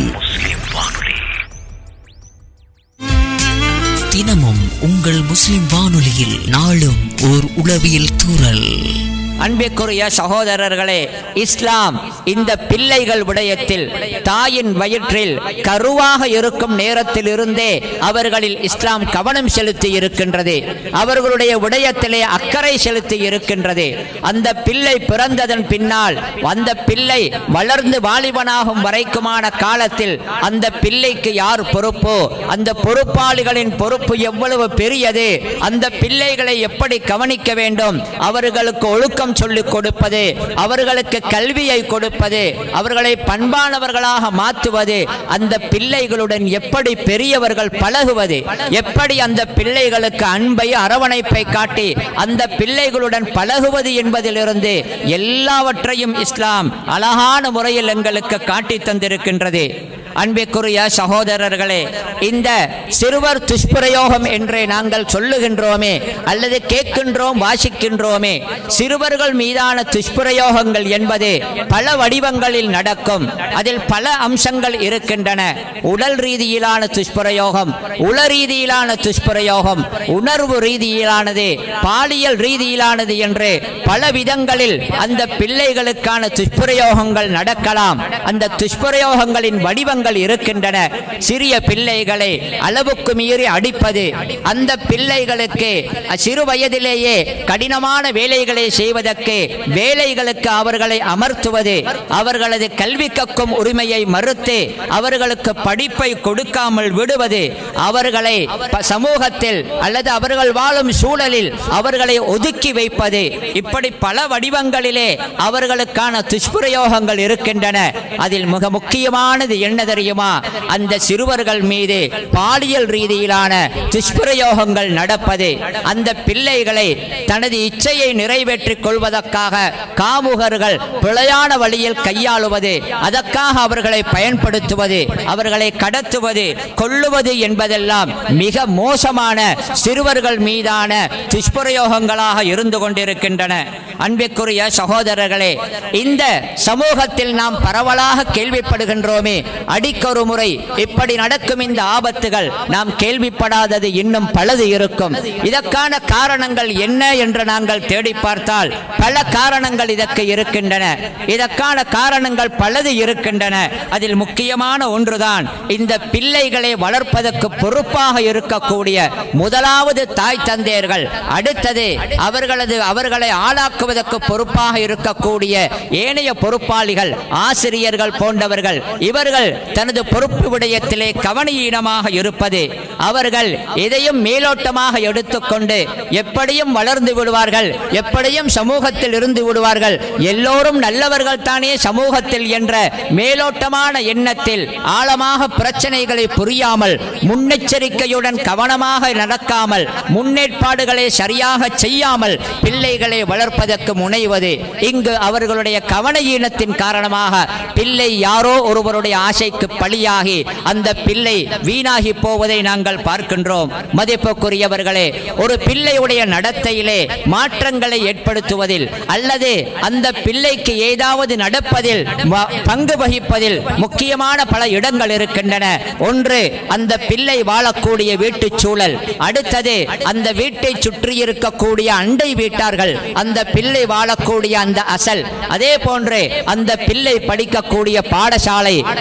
தினமும் உங்கள் முஸ்லிம் வானொலியில் நாளும் ஓர் உளவியல் தூறல் அன்பிற்குரிய சகோதரர்களே இஸ்லாம் இந்த பிள்ளைகள் விடயத்தில் தாயின் வயிற்றில் கருவாக இருக்கும் நேரத்தில் இருந்தே அவர்களில் இஸ்லாம் கவனம் செலுத்தி இருக்கின்றது அவர்களுடைய விடயத்திலே அக்கறை செலுத்தி இருக்கின்றது அந்த பிள்ளை பிறந்ததன் பின்னால் அந்த பிள்ளை வளர்ந்து வாலிபனாகும் வரைக்குமான காலத்தில் அந்த பிள்ளைக்கு யார் பொறுப்போ அந்த பொறுப்பாளிகளின் பொறுப்பு எவ்வளவு பெரியது அந்த பிள்ளைகளை எப்படி கவனிக்க வேண்டும் அவர்களுக்கு ஒழுக்கம் சொல்லிக் கொடுப்பது அவர்களுக்கு கல்வியை கொடுப்பது அவர்களை பண்பானவர்களாக மாற்றுவது அந்த பிள்ளைகளுடன் எப்படி பெரியவர்கள் பழகுவது எப்படி அந்த பிள்ளைகளுக்கு அன்பை அரவணைப்பை காட்டி அந்த பிள்ளைகளுடன் பழகுவது என்பதிலிருந்து எல்லாவற்றையும் இஸ்லாம் அழகான முறையில் எங்களுக்கு காட்டி தந்திருக்கின்றது அன்பிற்குரிய சகோதரர்களே இந்த சிறுவர் துஷ்பிரயோகம் என்றே நாங்கள் சொல்லுகின்றோமே அல்லது கேட்கின்றோம் வாசிக்கின்றோமே சிறுவர்கள் மீதான துஷ்பிரயோகங்கள் என்பது பல வடிவங்களில் நடக்கும் அதில் பல அம்சங்கள் இருக்கின்றன உடல் ரீதியிலான துஷ்பிரயோகம் உள ரீதியிலான துஷ்பிரயோகம் உணர்வு ரீதியிலானது பாலியல் ரீதியிலானது என்று பல விதங்களில் அந்த பிள்ளைகளுக்கான துஷ்பிரயோகங்கள் நடக்கலாம் அந்த துஷ்பிரயோகங்களின் வடிவங்கள் இருக்கின்றன சிறிய பிள்ளைகளை அளவுக்கு மீறி அடிப்பது அந்த பிள்ளைகளுக்கு சிறு வயதிலேயே கடினமான வேலைகளை செய்வதற்கு வேலைகளுக்கு அவர்களை அமர்த்துவது அவர்களது கல்வி கற்கும் உரிமையை மறுத்து அவர்களுக்கு படிப்பை கொடுக்காமல் விடுவது அவர்களை ப- சமூகத்தில் அல்லது அவர்கள் வாழும் சூழலில் அவர்களை ஒதுக்கி வைப்பது இப்படி பல வடிவங்களிலே அவர்களுக்கான துஷ்பிரயோகங்கள் இருக்கின்றன அதில் மிக முக்கியமானது என்ன தெரியுமா அந்த சிறுவர்கள் மீது பாலியல் ரீதியிலான துஷ்பிரயோகங்கள் நடப்பது அந்த பிள்ளைகளை தனது இச்சையை நிறைவேற்றிக் கொள்வதற்காக காமுகர்கள் பிழையான வழியில் கையாளுவது அதற்காக அவர்களை பயன்படுத்துவது அவர்களை கடத்துவது கொல்லுவது என்பதெல்லாம் மிக மோசமான சிறுவர்கள் மீதான துஷ்பிரயோகங்களாக இருந்து கொண்டிருக்கின்றன அன்பிற்குரிய சகோதரர்களே இந்த சமூகத்தில் நாம் பரவலாக கேள்விப்படுகின்றோமே அடிக்கொரு முறை இப்படி நடக்கும் இந்த ஆபத்துகள் நாம் கேள்விப்படாதது இன்னும் பலது இருக்கும் இதற்கான காரணங்கள் என்ன என்று நாங்கள் தேடி பார்த்தால் பல காரணங்கள் இதற்கு இருக்கின்றன இதற்கான காரணங்கள் பலது இருக்கின்றன அதில் முக்கியமான ஒன்றுதான் இந்த பிள்ளைகளை வளர்ப்பதற்கு பொறுப்பாக இருக்கக்கூடிய முதலாவது தாய் தந்தையர்கள் அடுத்தது அவர்களது அவர்களை ஆளாக்குவதற்கு பொறுப்பாக இருக்கக்கூடிய ஏனைய பொறுப்பாளிகள் ஆசிரியர்கள் போன்றவர்கள் இவர்கள் தனது பொறுப்பு விடயத்திலே கவனீனமாக இருப்பது அவர்கள் எதையும் மேலோட்டமாக எடுத்துக்கொண்டு எப்படியும் வளர்ந்து விடுவார்கள் எப்படியும் சமூகத்தில் இருந்து விடுவார்கள் எல்லோரும் நல்லவர்கள் தானே சமூகத்தில் என்ற மேலோட்டமான எண்ணத்தில் ஆழமாக பிரச்சனைகளை புரியாமல் முன்னெச்சரிக்கையுடன் கவனமாக நடக்காமல் முன்னேற்பாடுகளை சரியாக செய்யாமல் பிள்ளைகளை வளர்ப்பதற்கு முனைவது இங்கு அவர்களுடைய கவன ஈனத்தின் காரணமாக பிள்ளை யாரோ ஒருவருடைய ஆசைக்கு பலியாகி அந்த பிள்ளை வீணாகி போவதை நாங்கள் பார்க்கின்றோம் மதிப்புக்குரியவர்களே ஒரு பிள்ளையுடைய நடத்தையிலே மாற்றங்களை ஏற்படுத்துவதில் அல்லது அந்த பிள்ளைக்கு ஏதாவது நடப்பதில் ம- பங்கு வகிப்பதில் முக்கியமான பல இடங்கள் இருக்கின்றன ஒன்று அந்த பிள்ளை வாழக்கூடிய வீட்டுச் சூழல் அடுத்தது அந்த வீட்டை சுற்றி இருக்கக்கூடிய அண்டை வீட்டார்கள் அந்த பிள்ளை வாழக்கூடிய அந்த அசல் அதே போன்று அந்த பிள்ளை படிக்கக்கூடிய பாடசாலை அல்லது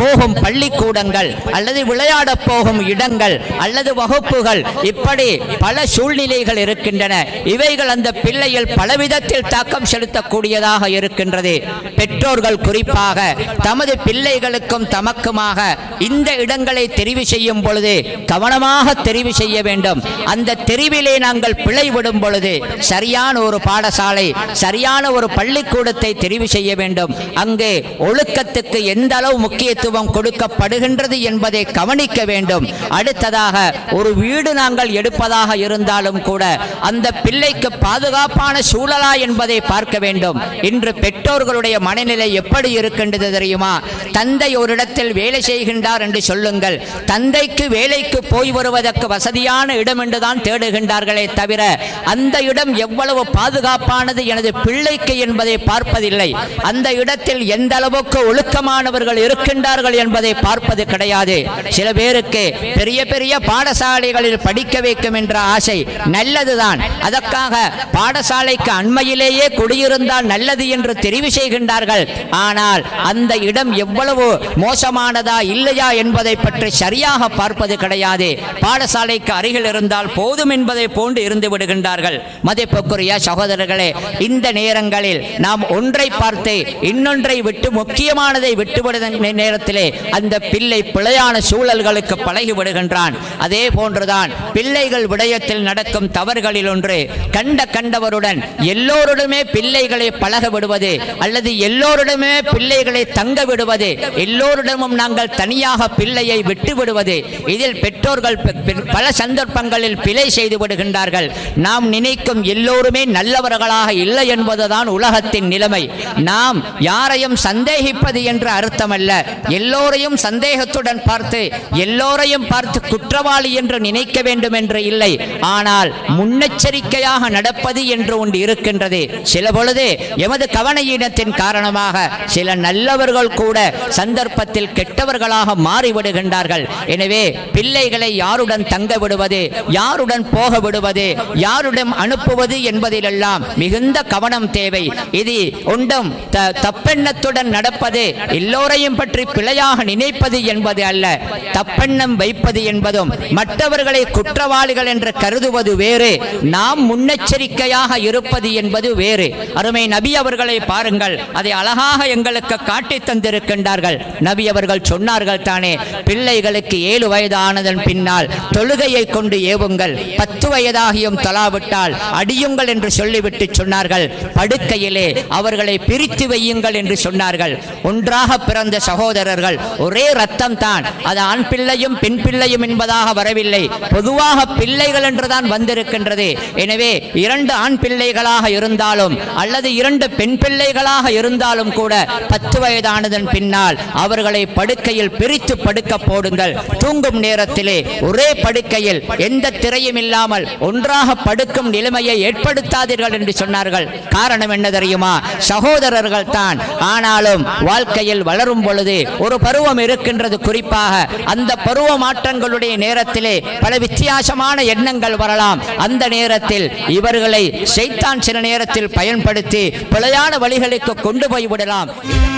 போகும் பள்ளிக்கூடங்கள் அல்லது விளையாட போகும் இடங்கள் அல்லது வகுப்புகள் இப்படி பல சூழ்நிலைகள் இருக்கின்றன இவைகள் அந்த பிள்ளையில் பலவிதத்தில் தாக்கம் செலுத்தக்கூடியதாக இருக்கின்றது பெற்றோர்கள் குறிப்பாக தமது பிள்ளைகளுக்கும் தமக்குமாக இந்த இடங்களை தெரிவு செய்யும் பொழுது கவனமாக தெரிவு செய்ய வேண்டும் அந்த தெரிவிலே நாங்கள் பிழை விடும் பொழுது சரியான ஒரு பாடசாலை சரியான ஒரு பள்ளிக்கூடத்தை தெரிவு செய்ய வேண்டும் அங்கே ஒழுக்கத்துக்கு எந்த அளவு முக்கியத்துவம் கொடுக்கப்படுகின்றது என்பதை கவனிக்க வேண்டும் அடுத்ததாக ஒரு வீடு நாங்கள் எடுப்பதாக இருந்தாலும் கூட அந்த பிள்ளைக்கு பாதுகாப்பான சூழலா என்பதை பார்க்க வேண்டும் இன்று பெற்றோர்களுடைய மனநிலை எப்படி இருக்கின்றது தெரியுமா தந்தை ஒரு இடத்தில் வேலை செய்கின்றார் என்று சொல்லுங்கள் தந்தைக்கு வேலைக்கு போய் வருவதற்கு வசதியான இடம் என்றுதான் தேடுகின்றார்களே தவிர அந்த இடம் எவ்வளவு பாதுகாப்பானது எனது பிள்ளைக்கு என்பதை பார்ப்பதில்லை அந்த இடத்தில் எந்த அளவுக்கு ஒழுக்கமானவர்கள் இருக்கின்றார்கள் என்பதை பார்ப்பது கிடையாது சில பேருக்கு பெரிய பெரிய பாடசாலைகளில் படிக்க வைக்கும் என்ற ஆசை நல்லதுதான் அதற்காக பாடசாலைக்கு அண்மையிலேயே குடியிருந்தால் நல்லது என்று தெரிவு செய்கின்றார்கள் ஆனால் அந்த இடம் எவ்வளவு மோசமானதா இல்லையா என்பதை பற்றி சரியாக பார்ப்பது கிடையாது பாடசாலைக்கு அருகில் இருந்தால் போதும் என்பதை போன்று இருந்து விடுகின்றார்கள் மதிப்புக்குரிய சகோதரர்களே இந்த நேரங்களில் நாம் ஒன்றை பார்த்து இன்னொன்றை விட்டு முக்கியமானதை விட்டுவிடுகிற நேரத்திலே அந்த பிள்ளை பிழையான சூழல்களுக்கு பழகி விடுகின்றான் அதே போன்றுதான் பிள்ளைகள் விடயத்தில் நடக்கும் தவறுகளில் ஒன்று கண்ட கண்டவருடன் எல்லோருடமே பிள்ளைகளை பழக விடுவது அல்லது எல்லோருடமே பிள்ளைகளை தங்க விடுவது எல்லோரிடமும் நாங்கள் தனியாக பிள்ளையை விட்டு விடுவது இதில் பெற்றோர்கள் பெ- பெ- பல சந்தர்ப்பங்களில் பிழை செய்து விடுகின்றார்கள் நாம் நினைக்கும் எல்லோருமே நல்லவர்களாக இல்லை என்பதுதான் உலகத்தின் நிலைமை நாம் யாரையும் சந்தேகிப்பது என்று அர்த்தமல்ல எல்லோரையும் சந்தேகத்துடன் பார்த்து எல்லோரையும் பார்த்து குற்றவாளி என்று நினைக்க வேண்டும் என்று இல்லை ஆனால் முன்னெச்சரிக்கையாக நடப்பது என்று ஒன்று இருக்கின்றது சில பொழுது எமது கவனையினத்தின் காரணமாக சில நல்லவர்கள் கூட சந்தர்ப்பத்தில் கெட்டவர்களாக மாறிவிடுகின்றார்கள் எனவே பிள்ளைகளை யாருடன் தங்க விடுவது யாருடன் போக விடுவது யாருடன் அனுப்புவது என்பதிலெல்லாம் மிகுந்த கவனம் தேவை இது ஒன்றும் த- தப்பெண்ணத்துடன் நடப்பது எல்லோரையும் பற்றி பிழையாக நினைப்பது என்பது அல்ல தப்பெண்ணம் வைப்பது என்பதும் மற்றவர்களை குற்றவாளிகள் என்று கருதுவது வேறு நாம் முன்னெச்சரிக்கையாக இருப்பது என்பது வேறு அருமை நபி அவர்களை பாருங்கள் அதை அழகாக எங்களுக்கு காட்டி தந்திருக்கின்றார்கள் நபி அவர்கள் சொன்னார்கள் தானே பிள்ளைகளுக்கு ஏழு வயது ஆனதன் பின்னால் தொழுகையை கொண்டு ஏவுங்கள் பத்து வயதாகியும் தொலாவிட்டால் அடியுங்கள் என்று சொல்லிவிட்டு சொன்னார்கள் படுக்கையிலே அவர்களை பிரித்து வையுங்கள் என்று சொன்னார்கள் ஒன்றாக பிறந்த சகோதரர்கள் ஒரே ரத்தம் தான் அது ஆண் பிள்ளையும் பெண் பிள்ளையும் என்பதாக வரவில்லை பொதுவாக பிள்ளைகள் என்றுதான் வந்திருக்கின்றது எனவே இரண்டு ஆண் பிள்ளைகளாக இருந்தாலும் அல்லது இரண்டு பெண் பிள்ளைகளாக இருந்தாலும் கூட பத்து வயதானதன் பின்னால் அவர்களை படுக்கையில் பிரித்து படுக்க போடுங்கள் தூங்கும் நேரத்திலே ஒரே படுக்கையில் எந்த திரையும் இல்லாமல் ஒன்றாக படுக்கும் நிலைமையை ஏற்படுத்தாதீர்கள் என்று சொன்னார்கள் காரணம் என்ன தெரியுமா சகோதரர்கள் தான் ஆனாலும் வாழ்க்கையில் வளரும் பொழுது ஒரு பருவம் இருக்கின்றது குறிப்பாக அந்த பருவ மாற்றங்களுடைய நேரத்திலே பல வித்தியாசமான எண்ணங்கள் வரலாம் அந்த நேரத்தில் இவர்களை செய்தான் சில நேரத்தில் பயன்படுத்தி பிழையான வழிகளுக்கு கொண்டு போய் விடலாம்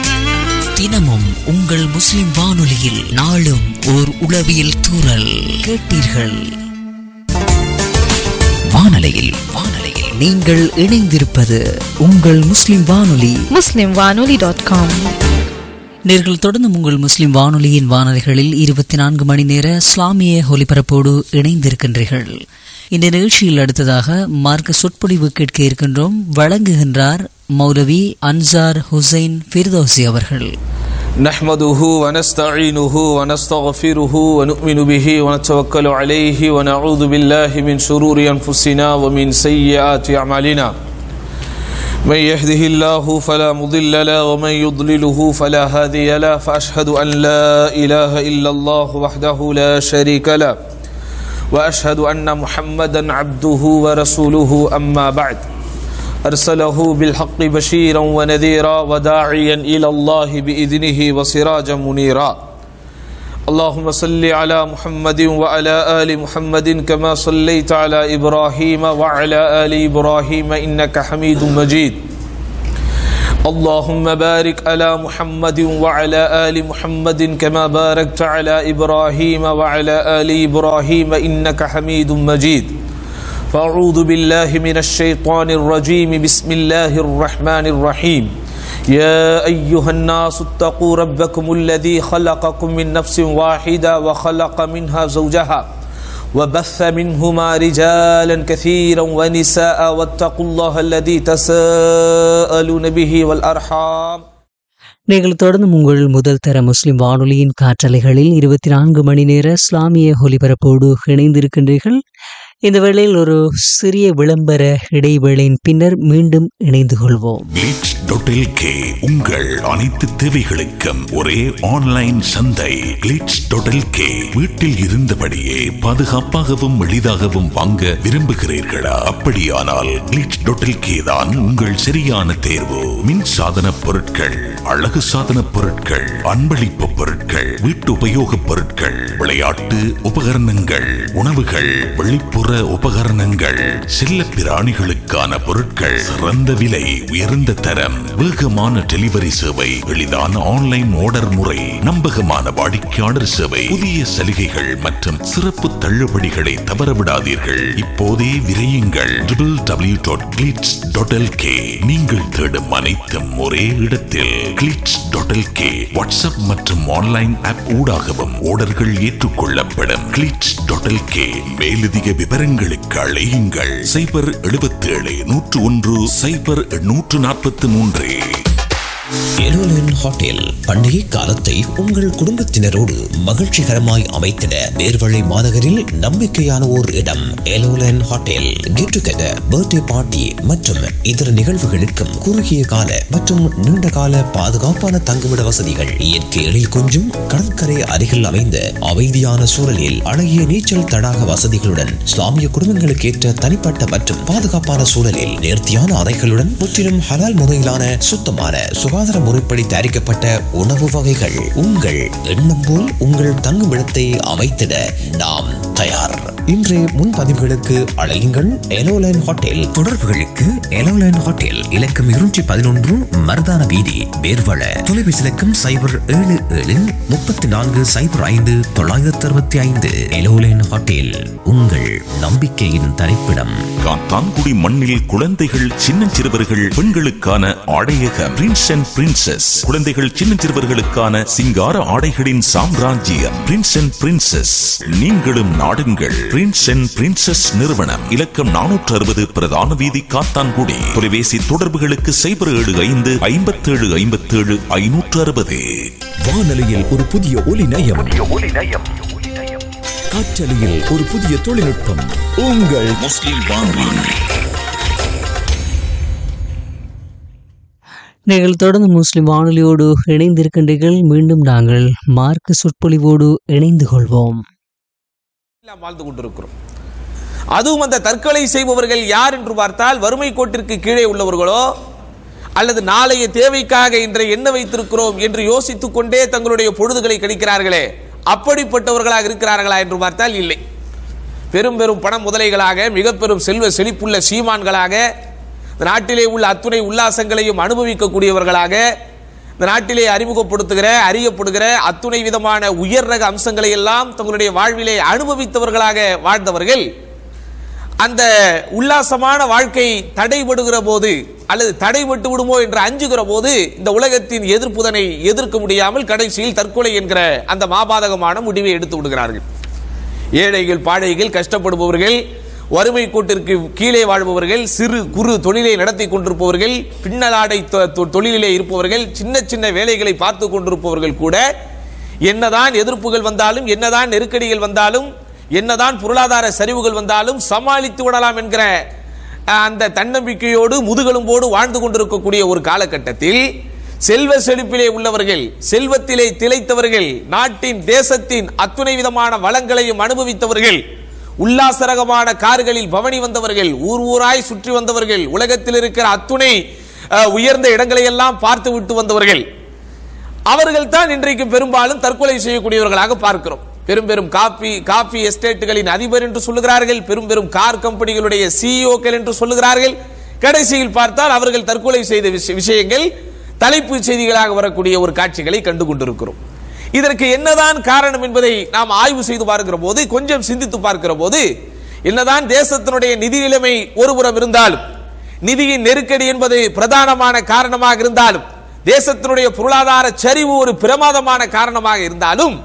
தினமும் உங்கள் முஸ்லிம் வானொலியில் நாளும் ஓர் உளவியல் தூறல் கேட்டீர்கள் வானொலியில் வானொலியில் நீங்கள் இணைந்திருப்பது உங்கள் முஸ்லிம் வானொலி muslimwanoli.com நேர்கள் தொடர்ந்து உங்கள் முஸ்லிம் வானொலியின் வானொலிகளில் இருபத்தி நான்கு மணி நேர இஸ்லாமிய ஒலிபரப்போடு இணைந்திருக்கின்றீர்கள் இந்த நிகழ்ச்சியில் அடுத்ததாக மார்க்க சொற்பொழிவு கேட்க இருக்கின்றோம் வழங்குகின்றார் மௌலவி அன்சார் ஹுசைன் ஃபிர்தோசி அவர்கள் نحمده ونستعينه ونستغفره ونؤمن به ونتوكل عليه ونعوذ بالله من شرور أنفسنا ومن سيئات أعمالنا من يهده الله فلا مضل له ومن يضلله فلا هادي له فأشهد أن لا إله إلا الله وحده لا شريك له وأشهد أن محمدا عبده ورسوله أما بعد أرسله بالحق بشيرا ونذيرا وداعيا إلى الله بإذنه وسراجا منيرا اللهم صل على محمد وعلى آل محمد كما صليت على إبراهيم وعلى آل إبراهيم إنك حميد مجيد اللهم بارك على محمد وعلى آل محمد كما باركت على إبراهيم وعلى آل إبراهيم إنك حميد مجيد فأعوذ بالله من الشيطان الرجيم بسم الله الرحمن الرحيم يا أيها الناس اتقوا ربكم الذي خلقكم من نفس واحدة وخلق منها زوجها وبث منهما رجالا كثيرا ونساء واتقوا الله الذي تساءلون به والأرحام நீங்கள் தொடர்ந்து உங்கள் முதல் தர முஸ்லிம் வானொலியின் காற்றலைகளில் இருபத்தி நான்கு மணி நேர இஸ்லாமிய ஒலிபரப்போடு இணைந்திருக்கின்றீர்கள் இந்த வேளையில் ஒரு சிறிய விளம்பர இடைவேளையின் பின்னர் மீண்டும் இணைந்து கொள்வோம் glitch.lk உங்கள் அனைத்து தேவைகளுக்கும் ஒரே ஆன்லைன் சந்தை glitch.lk வீட்டில் இருந்தபடியே பாதுகாப்பாகவும் எளிதாகவும் வாங்க விரும்புகிறீர்களா அப்படியானால் glitch.lk தான் உங்கள் சரியான தேர்வு மின் சாதன பொருட்கள் அழகு சாதன பொருட்கள் அன்பளிப்பு பொருட்கள் வீட்டு உபயோகப் பொருட்கள் விளையாட்டு உபகரணங்கள் உணவுகள் வெளிப்புற உபகரணங்கள் செல்ல பிராணிகளுக்கான பொருட்கள் சிறந்த விலை உயர்ந்த தரம் வேகமான டெலிவரி சேவை எளிதான ஆன்லைன் ஆர்டர் முறை நம்பகமான வாடிக்கையாளர் சேவை புதிய சலுகைகள் மற்றும் சிறப்பு தள்ளுபடிகளை தவறவிடாதீர்கள் இப்போதே விரையுங்கள் www.glitz.lk நீங்கள் தேடும் அனைத்தும் ஒரே இடத்தில் glitz.lk வாட்ஸ்அப் மற்றும் ஆன்லைன் ஆப் ஊடாகவும் ஆர்டர்கள் ஏற்றுக்கொள்ளப்படும் glitz.lk மேலதிக விவரங்களுக்கு அழையுங்கள் சைபர் 77 நூற்று ஒன்று சைபர் நூற்று நாற்பத்தி மூன்று எருலன் ஹோட்டல் பண்டிகை காலத்தை உங்கள் குடும்பத்தினரோடு மகிழ்ச்சிகரமாய் அமைத்திட நேர்வழி மாநகரில் நம்பிக்கையான ஓர் இடம் எலோலன் hotel get together birthday party மற்றும் இதர நிகழ்வுகளுக்கும் குறுகிய கால மற்றும் நீண்ட கால பாதுகாப்பான தங்குமிட வசதிகள் இயற்கை எழில் கொஞ்சும் கடற்கரை அருகில் அமைந்த அமைதியான சூழலில் அழகிய நீச்சல் தடாக வசதிகளுடன் இஸ்லாமிய குடும்பங்களுக்கு ஏற்ற தனிப்பட்ட மற்றும் பாதுகாப்பான சூழலில் நேர்த்தியான அறைகளுடன் முற்றிலும் ஹலால் முறையிலான சுத்தமான சுகாதார முறைப்படி தயாரிக்கப்பட்ட உணவு வகைகள் உங்கள் எண்ணம் போல் உங்கள் தங்குமிடத்தை அமைத்திட நாம் தயார் இன்றைய முன்பதிவுகளுக்கு அழையுங்கள் எலோலைன் ஹோட்டல் தொடர்புகளுக்கு எலோலைன் ஹோட்டல் இலக்கம் இருநூற்றி பதினொன்று மருதான வீதி வேர்வள தொலைபேசி இலக்கம் சைபர் ஏழு ஏழு முப்பத்தி நான்கு சைபர் ஐந்து தொள்ளாயிரத்தி அறுபத்தி ஐந்து எலோலைன் ஹோட்டல் உங்கள் நம்பிக்கையின் தரிப்பிடம் காத்தான்குடி மண்ணில் குழந்தைகள் சின்னஞ்சிறுவர்கள் பெண்களுக்கான ஆடையக பிரின்ஸ் அண்ட் பிரின்சஸ் குழந்தைகள் சின்னஞ்சிறுவர்களுக்கான சிங்கார ஆடைகளின் சாம்ராஜ்யம் பிரின்ஸ் அண்ட் பிரின்சஸ் நீங்களும் நாடுங்கள் பிரின்ஸ் அண்ட் பிரின்சஸ் நிறுவனம் இலக்கம் நானூற்று அறுபது பிரதான வீதி காத்தான்குடி தொலைபேசி தொடர்புகளுக்கு சைபர் ஏழு ஐந்து ஐம்பத்தேழு ஐம்பத்தேழு ஐநூற்று அறுபது வானொலியில் ஒரு புதிய ஒலி நயம் காற்றலையில் ஒரு புதிய தொழில்நுட்பம் உங்கள் முஸ்லிம் வானொலி நீங்கள் தொடர்ந்து முஸ்லிம் வானொலியோடு இணைந்திருக்கின்றீர்கள் மீண்டும் நாங்கள் மார்க்க சொற்பொழிவோடு இணைந்து கொள்வோம் எல்லாம் வாழ்ந்து கொண்டிருக்கிறோம் அதுவும் அந்த தற்கொலை செய்பவர்கள் யார் என்று பார்த்தால் வறுமை கோட்டிற்கு கீழே உள்ளவர்களோ அல்லது நாளைய தேவைக்காக இன்றைய என்ன வைத்திருக்கிறோம் என்று யோசித்துக் கொண்டே தங்களுடைய பொழுதுகளை கழிக்கிறார்களே அப்படிப்பட்டவர்களாக இருக்கிறார்களா என்று பார்த்தால் இல்லை பெரும் பெரும் பண முதலைகளாக மிக பெரும் செல்வ செழிப்புள்ள சீமான்களாக இந்த நாட்டிலே உள்ள அத்துணை உல்லாசங்களையும் அனுபவிக்கக்கூடியவர்களாக இந்த நாட்டிலே அறிமுகப்படுத்துகிற அறியப்படுகிற அத்துணை விதமான உயர் ரக அம்சங்களை எல்லாம் தங்களுடைய வாழ்விலே அனுபவித்தவர்களாக வாழ்ந்தவர்கள் அந்த உல்லாசமான வாழ்க்கை தடைபடுகிற போது அல்லது தடைபட்டு விடுமோ என்று அஞ்சுகிற போது இந்த உலகத்தின் எதிர்ப்புதனை எதிர்க்க முடியாமல் கடைசியில் தற்கொலை என்கிற அந்த மாபாதகமான முடிவை எடுத்து விடுகிறார்கள் ஏழைகள் பாழைகள் கஷ்டப்படுபவர்கள் வறுமை கூட்டிற்கு கீழே வாழ்பவர்கள் சிறு குறு தொழிலை நடத்தி கொண்டிருப்பவர்கள் பின்னலாடை தொ- தொ- தொழிலிலே இருப்பவர்கள் சின்ன சின்ன வேலைகளை பார்த்து கொண்டிருப்பவர்கள் கூட என்னதான் எதிர்ப்புகள் வந்தாலும் என்னதான் நெருக்கடிகள் வந்தாலும் என்னதான் பொருளாதார சரிவுகள் வந்தாலும் சமாளித்து விடலாம் என்கிற அஹ், அந்த தன்னம்பிக்கையோடு முதுகெலும்போடு வாழ்ந்து கொண்டிருக்கக்கூடிய ஒரு காலகட்டத்தில் செல்வ செழிப்பிலே உள்ளவர்கள் செல்வத்திலே திளைத்தவர்கள் நாட்டின் தேசத்தின் அத்துணை விதமான வளங்களையும் அனுபவித்தவர்கள் உல்லாசரகமான கார்களில் பவனி வந்தவர்கள் ஊர் ஊராய் சுற்றி வந்தவர்கள் உலகத்தில் இருக்கிற அத்துணை அஹ், உயர்ந்த இடங்களை எல்லாம் பார்த்து விட்டு வந்தவர்கள் அவர்கள் தான் இன்றைக்கு பெரும்பாலும் தற்கொலை செய்யக்கூடியவர்களாக பார்க்கிறோம் பெரும் பெரும் காபி காபி எஸ்டேட்டுகளின் அதிபர் என்று சொல்லுகிறார்கள் பெரும் பெரும் கார் கம்பெனிகளுடைய சிஇஓக்கள் என்று சொல்லுகிறார்கள் கடைசியில் பார்த்தால் அவர்கள் தற்கொலை செய்த விஷ- விஷயங்கள் தலைப்பு செய்திகளாக வரக்கூடிய ஒரு காட்சிகளை கண்டு கொண்டிருக்கிறோம் இதற்கு என்னதான் காரணம் என்பதை நாம் ஆய்வு செய்து பார்க்கிற போது கொஞ்சம் சிந்தித்து பார்க்கிற போது என்னதான் தேசத்தினுடைய நிதி நிலைமை ஒருபுறம் இருந்தாலும் நிதியின் நெருக்கடி என்பது பிரதானமான காரணமாக இருந்தாலும் தேசத்தினுடைய பொருளாதார சரிவு ஒரு பிரமாதமான காரணமாக இருந்தாலும்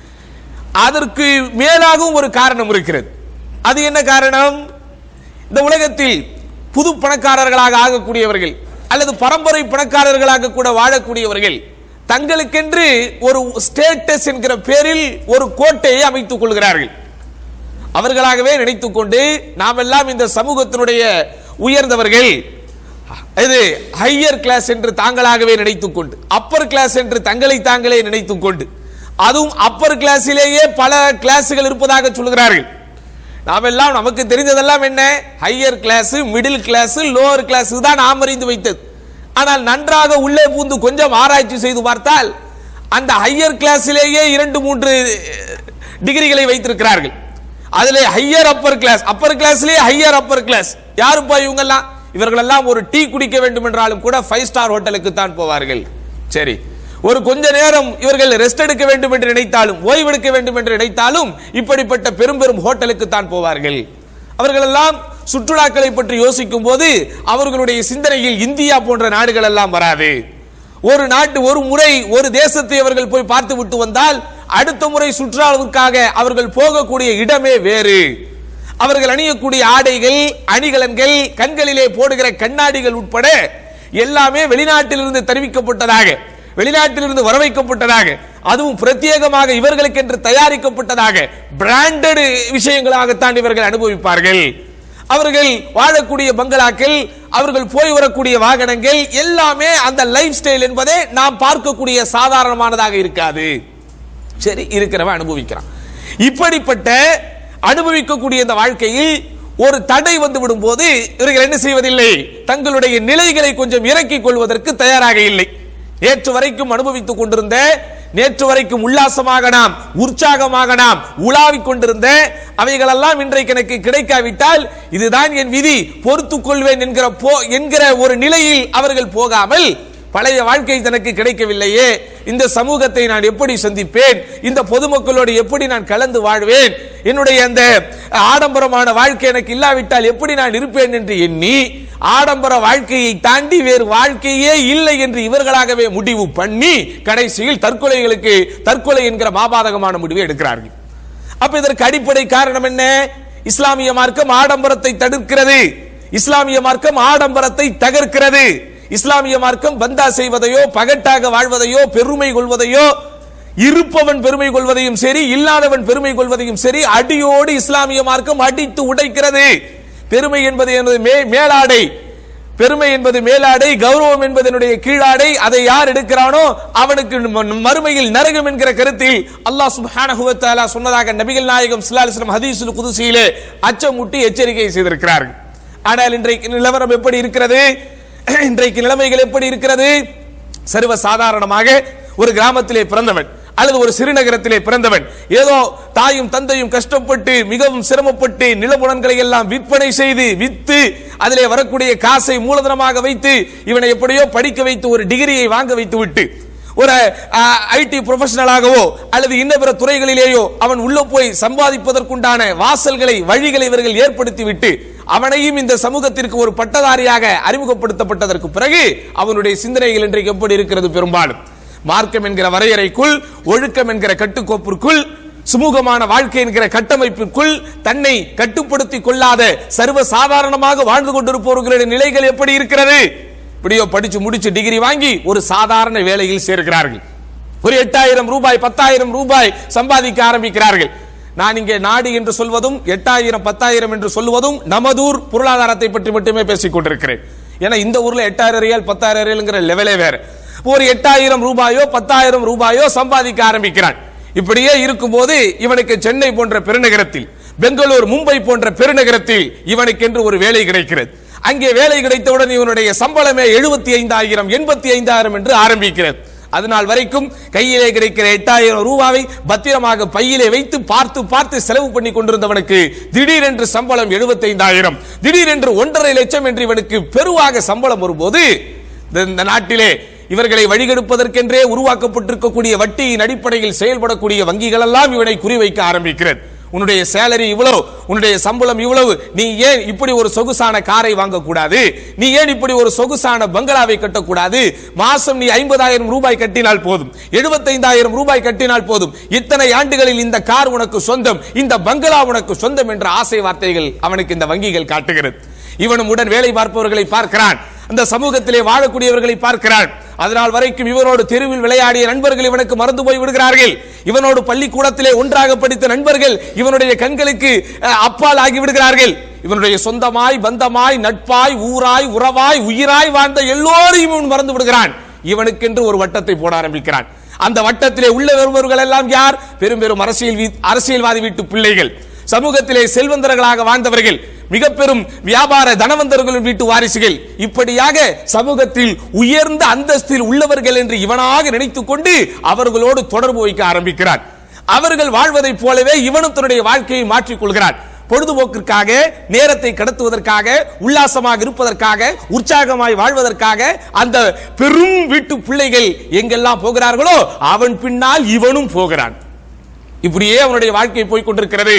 அதற்கு மேலாகவும் ஒரு காரணம் இருக்கிறது அது என்ன காரணம் இந்த உலகத்தில் புது பணக்காரர்களாக ஆகக்கூடியவர்கள் அல்லது பரம்பரை பணக்காரர்களாக கூட வாழக்கூடியவர்கள் தங்களுக்கென்று ஒரு ஸ்டேட்டஸ் என்கிற பேரில் ஒரு கோட்டையை அமைத்துக் கொள்கிறார்கள் அவர்களாகவே நினைத்துக் கொண்டு நாமெல்லாம் இந்த சமூகத்தினுடைய உயர்ந்தவர்கள் இது ஹையர் கிளாஸ் என்று தாங்களாகவே நினைத்துக் கொண்டு அப்பர் கிளாஸ் என்று தங்களை தாங்களே நினைத்துக் கொண்டு அதுவும் அப்பர் கிளாஸிலேயே பல கிளாஸுகள் இருப்பதாக சொல்கிறார்கள் நாம் எல்லாம் நமக்கு தெரிந்ததெல்லாம் என்ன higher class middle class lower class தான் நாம் அறிந்து வைத்தது ஆனால் நன்றாக உள்ளே பூந்து கொஞ்சம் ஆராய்ச்சி செய்து பார்த்தால் அந்த ஹையர் கிளாஸிலேயே இரண்டு மூன்று டிகிரிகளை வைத்திருக்கிறார்கள் அதிலே ஹையர் அப்பர் கிளாஸ் அப்பர் கிளாஸ்லேயே ஹையர் அப்பர் கிளாஸ் யாருப்பா இவங்கெல்லாம் இவர்களெல்லாம் ஒரு டீ குடிக்க வேண்டும் என்றாலும் கூட ஃபைவ் ஸ்டார் ஹோட்டலுக்கு தான் போவார்கள் சரி ஒரு கொஞ்ச நேரம் இவர்கள் ரெஸ்ட் எடுக்க வேண்டும் என்று நினைத்தாலும் ஓய்வெடுக்க வேண்டும் என்று நினைத்தாலும் இப்படிப்பட்ட பெரும் பெரும் ஹோட்டலுக்கு தான் போவார்கள் அவர்களெல்லாம் சுற்றுலாக்களை பற்றி யோசிக்கும் போது அவர்களுடைய சிந்தனையில் இந்தியா போன்ற நாடுகள் எல்லாம் வராது ஒரு நாட்டு ஒரு முறை ஒரு தேசத்தை அவர்கள் போய் பார்த்து விட்டு வந்தால் அடுத்த முறை சுற்றுலாவிற்காக அவர்கள் போகக்கூடிய இடமே வேறு அவர்கள் அணியக்கூடிய ஆடைகள் அணிகலன்கள் கண்களிலே போடுகிற கண்ணாடிகள் உட்பட எல்லாமே வெளிநாட்டிலிருந்து தெரிவிக்கப்பட்டதாக வெளிநாட்டிலிருந்து வரவைக்கப்பட்டதாக அதுவும் பிரத்யேகமாக இவர்களுக்கென்று தயாரிக்கப்பட்டதாக பிராண்டட் விஷயங்களாகத்தான் இவர்கள் அனுபவிப்பார்கள் அவர்கள் வாழக்கூடிய பங்களாக்கள் அவர்கள் போய் வரக்கூடிய வாகனங்கள் எல்லாமே அந்த லைஃப் ஸ்டைல் என்பதே நாம் பார்க்கக்கூடிய சாதாரணமானதாக இருக்காது சரி இருக்கிறவன் அனுபவிக்கிறான் இப்படிப்பட்ட அனுபவிக்கக்கூடிய இந்த வாழ்க்கையில் ஒரு தடை வந்து விடும்போது இவர்கள் என்ன செய்வதில்லை தங்களுடைய நிலைகளை கொஞ்சம் இறக்கிக் கொள்வதற்கு தயாராக இல்லை நேற்று வரைக்கும் அனுபவித்துக் கொண்டிருந்த நேற்று வரைக்கும் உல்லாசமாக நாம் உற்சாகமாக நாம் உலாவிக் கொண்டிருந்த அவைகளெல்லாம் இன்றைக்கு எனக்கு கிடைக்காவிட்டால் இதுதான் என் விதி பொறுத்துக் கொள்வேன் என்கிற போ என்கிற ஒரு நிலையில் அவர்கள் போகாமல் பழைய வாழ்க்கை தனக்கு கிடைக்கவில்லையே இந்த சமூகத்தை நான் எப்படி சந்திப்பேன் இந்த பொதுமக்களோடு எப்படி நான் கலந்து வாழ்வேன் என்னுடைய அந்த ஆடம்பரமான வாழ்க்கை எனக்கு இல்லாவிட்டால் எப்படி நான் இருப்பேன் என்று எண்ணி ஆடம்பர வாழ்க்கையை தாண்டி வேறு வாழ்க்கையே இல்லை என்று இவர்களாகவே முடிவு பண்ணி கடைசியில் தற்கொலைகளுக்கு தற்கொலை என்கிற மாபாதகமான முடிவை எடுக்கிறார்கள் அப்ப இதற்கு அடிப்படை காரணம் என்ன இஸ்லாமிய மார்க்கம் ஆடம்பரத்தை தடுக்கிறது இஸ்லாமிய மார்க்கம் ஆடம்பரத்தை தகர்க்கிறது இஸ்லாமிய மார்க்கம் பந்தா செய்வதையோ பகட்டாக வாழ்வதையோ பெருமை கொள்வதையோ இருப்பவன் பெருமை கொள்வதையும் சரி இல்லாதவன் பெருமை கொள்வதையும் சரி அடியோடு இஸ்லாமிய மார்க்கம் அடித்து உடைக்கிறது பெருமை என்பது எனது மே- மேலாடை பெருமை என்பது மேலாடை கௌரவம் என்பது என்னுடைய கீழாடை அதை யார் எடுக்கிறானோ அவனுக்கு ம- மறுமையில் நரகம் என்கிற கருத்தில் அல்லாஹ் சுப்ஹானஹு வ தஆலா சொன்னதாக நபிகள் நாயகம் ஸல்லல்லாஹு அலைஹி வஸல்லம் ஹதீஸுல் குதுசியிலே அச்சமூட்டி எச்சரிக்கை செய்திருக்கிறார்கள் ஆனால் இன்றைக்கு நிலவரம் எப்படி இருக்கிறது இன்றைக்கு நிலைமைகள் எப்படி இருக்கிறது சர்வ சாதாரணமாக ஒரு கிராமத்திலே பிறந்தவன் அல்லது ஒரு சிறுநகரத்திலே பிறந்தவன் ஏதோ தாயும் தந்தையும் கஷ்டப்பட்டு மிகவும் சிரமப்பட்டு நிலமுடன்களை எல்லாம் விற்பனை செய்து வித்து அதிலே வரக்கூடிய காசை மூலதனமாக வைத்து இவனை எப்படியோ படிக்க வைத்து ஒரு டிகிரியை வாங்க வைத்து விட்டு ஒரு ஐடி ப்ரொஃபஷனலாகவோ அல்லது இன்ன பிற துறைகளிலேயோ அவன் உள்ள போய் சம்பாதிப்பதற்குண்டான வாசல்களை வழிகளை இவர்கள் ஏற்படுத்தி விட்டு அவனையும் இந்த சமூகத்திற்கு ஒரு பட்டதாரியாக அறிமுகப்படுத்தப்பட்டதற்கு பிறகு அவனுடைய சிந்தனைகள் இன்றைக்கு எப்படி இருக்கிறது பெரும்பாலும் மார்க்கம் என்கிற வரையறைக்குள் ஒழுக்கம் என்கிற கட்டுக்கோப்பிற்குள் சுமூகமான வாழ்க்கை என்கிற கட்டமைப்பிற்குள் தன்னை கட்டுப்படுத்திக் கொள்ளாத சர்வ சாதாரணமாக வாழ்ந்து கொண்டிருப்பவர்களுடைய நிலைகள் எப்படி இருக்கிறது இப்படியோ படிச்சு முடிச்சு டிகிரி வாங்கி ஒரு சாதாரண வேலையில் சேர்க்கிறார்கள் ஒரு எட்டாயிரம் ரூபாய் பத்தாயிரம் ரூபாய் சம்பாதிக்க ஆரம்பிக்கிறார்கள் நான் இங்கே நாடு என்று சொல்வதும் எட்டாயிரம் பத்தாயிரம் என்று சொல்வதும் நமதூர் பொருளாதாரத்தை பற்றி மட்டுமே பேசிக் கொண்டிருக்கிறேன் ஏன்னா இந்த ஊர்ல எட்டாயிரம் ரியால் பத்தாயிரம் ரியால்ங்கிற லெவலே வேற ஒரு எட்டாயிரம் ரூபாயோ பத்தாயிரம் ரூபாயோ சம்பாதிக்க ஆரம்பிக்கிறான் இப்படியே இருக்கும்போது இவனுக்கு சென்னை போன்ற பெருநகரத்தில் பெங்களூர் மும்பை போன்ற பெருநகரத்தில் இவனுக்கென்று ஒரு வேலை கிடைக்கிறது அங்கே வேலை கிடைத்தவுடன் இவனுடைய சம்பளமே எழுபத்தி ஐந்தாயிரம் எண்பத்தி ஐந்தாயிரம் என்று ஆரம்பிக்கிறது அதனால் வரைக்கும் கையிலே கிடைக்கிற எட்டாயிரம் ரூபாவை பத்திரமாக பையிலே வைத்து பார்த்து பார்த்து செலவு பண்ணி கொண்டிருந்தவனுக்கு திடீரென்று சம்பளம் எழுபத்தைந்தாயிரம் திடீரென்று ஒன்றரை லட்சம் என்று இவனுக்கு பெருவாக சம்பளம் வரும்போது இந்த- இந்த நாட்டிலே இவர்களை வழிகெடுப்பதற்கென்றே உருவாக்கப்பட்டிருக்கக்கூடிய வட்டியின் அடிப்படையில் செயல்படக்கூடிய வங்கிகள் எல்லாம் இவனை குறிவைக்க ஆரம்பிக்கிறது உன்னுடைய சேலரி இவ்வளவு உன்னுடைய சம்பளம் இவ்வளவு நீ ஏன் இப்படி ஒரு சொகுசான காரை வாங்கக்கூடாது நீ ஏன் இப்படி ஒரு சொகுசான பங்களாவை கட்டக்கூடாது மாசம் நீ ஐம்பதாயிரம் ரூபாய் கட்டினால் போதும் எழுபத்தைந்தாயிரம் ரூபாய் கட்டினால் போதும் இத்தனை ஆண்டுகளில் இந்த கார் உனக்கு சொந்தம் இந்த பங்களா உனக்கு சொந்தம் என்ற ஆசை வார்த்தைகள் அவனுக்கு இந்த வங்கிகள் காட்டுகிறது இவனும் உடன் வேலை பார்ப்பவர்களை பார்க்கிறான் அந்த சமூகத்திலே வாழக்கூடியவர்களை பார்க்கிறான் அதனால் வரைக்கும் இவனோடு தெருவில் விளையாடிய நண்பர்கள் இவனுக்கு மறந்து போய் விடுகிறார்கள் இவனோடு பள்ளிக்கூடத்திலே ஒன்றாக படித்த நண்பர்கள் இவனுடைய கண்களுக்கு அஹ், அப்பால் ஆகி விடுகிறார்கள் இவனுடைய சொந்தமாய் பந்தமாய் நட்பாய் ஊராய் உறவாய் உயிராய் வாழ்ந்த எல்லோரையும் இவன் மறந்து விடுகிறான் இவனுக்கென்று ஒரு வட்டத்தை போட ஆரம்பிக்கிறான் அந்த வட்டத்திலே உள்ள வருபவர்கள் எல்லாம் யார் பெரும் பெரும் அரசியல் வீ- அரசியல்வாதி வீட்டு பிள்ளைகள் சமூகத்திலே செல்வந்தர்களாக வாழ்ந்தவர்கள் மிக பெரும் வியாபார தனவந்தர்களின் வீட்டு வாரிசுகள் இப்படியாக சமூகத்தில் உயர்ந்த அந்தஸ்தில் உள்ளவர்கள் என்று இவனாக நினைத்துக் கொண்டு அவர்களோடு தொடர்பு வைக்க ஆரம்பிக்கிறான் அவர்கள் வாழ்வதைப் போலவே இவனும் தன்னுடைய வாழ்க்கையை மாற்றிக் கொள்கிறான் பொழுதுபோக்கிற்காக நேரத்தை கடத்துவதற்காக உல்லாசமாக இருப்பதற்காக உற்சாகமாய் வாழ்வதற்காக அந்த பெரும் வீட்டு பிள்ளைகள் எங்கெல்லாம் போகிறார்களோ அவன் பின்னால் இவனும் போகிறான் இப்படியே அவனுடைய வாழ்க்கை போய் கொண்டிருக்கிறது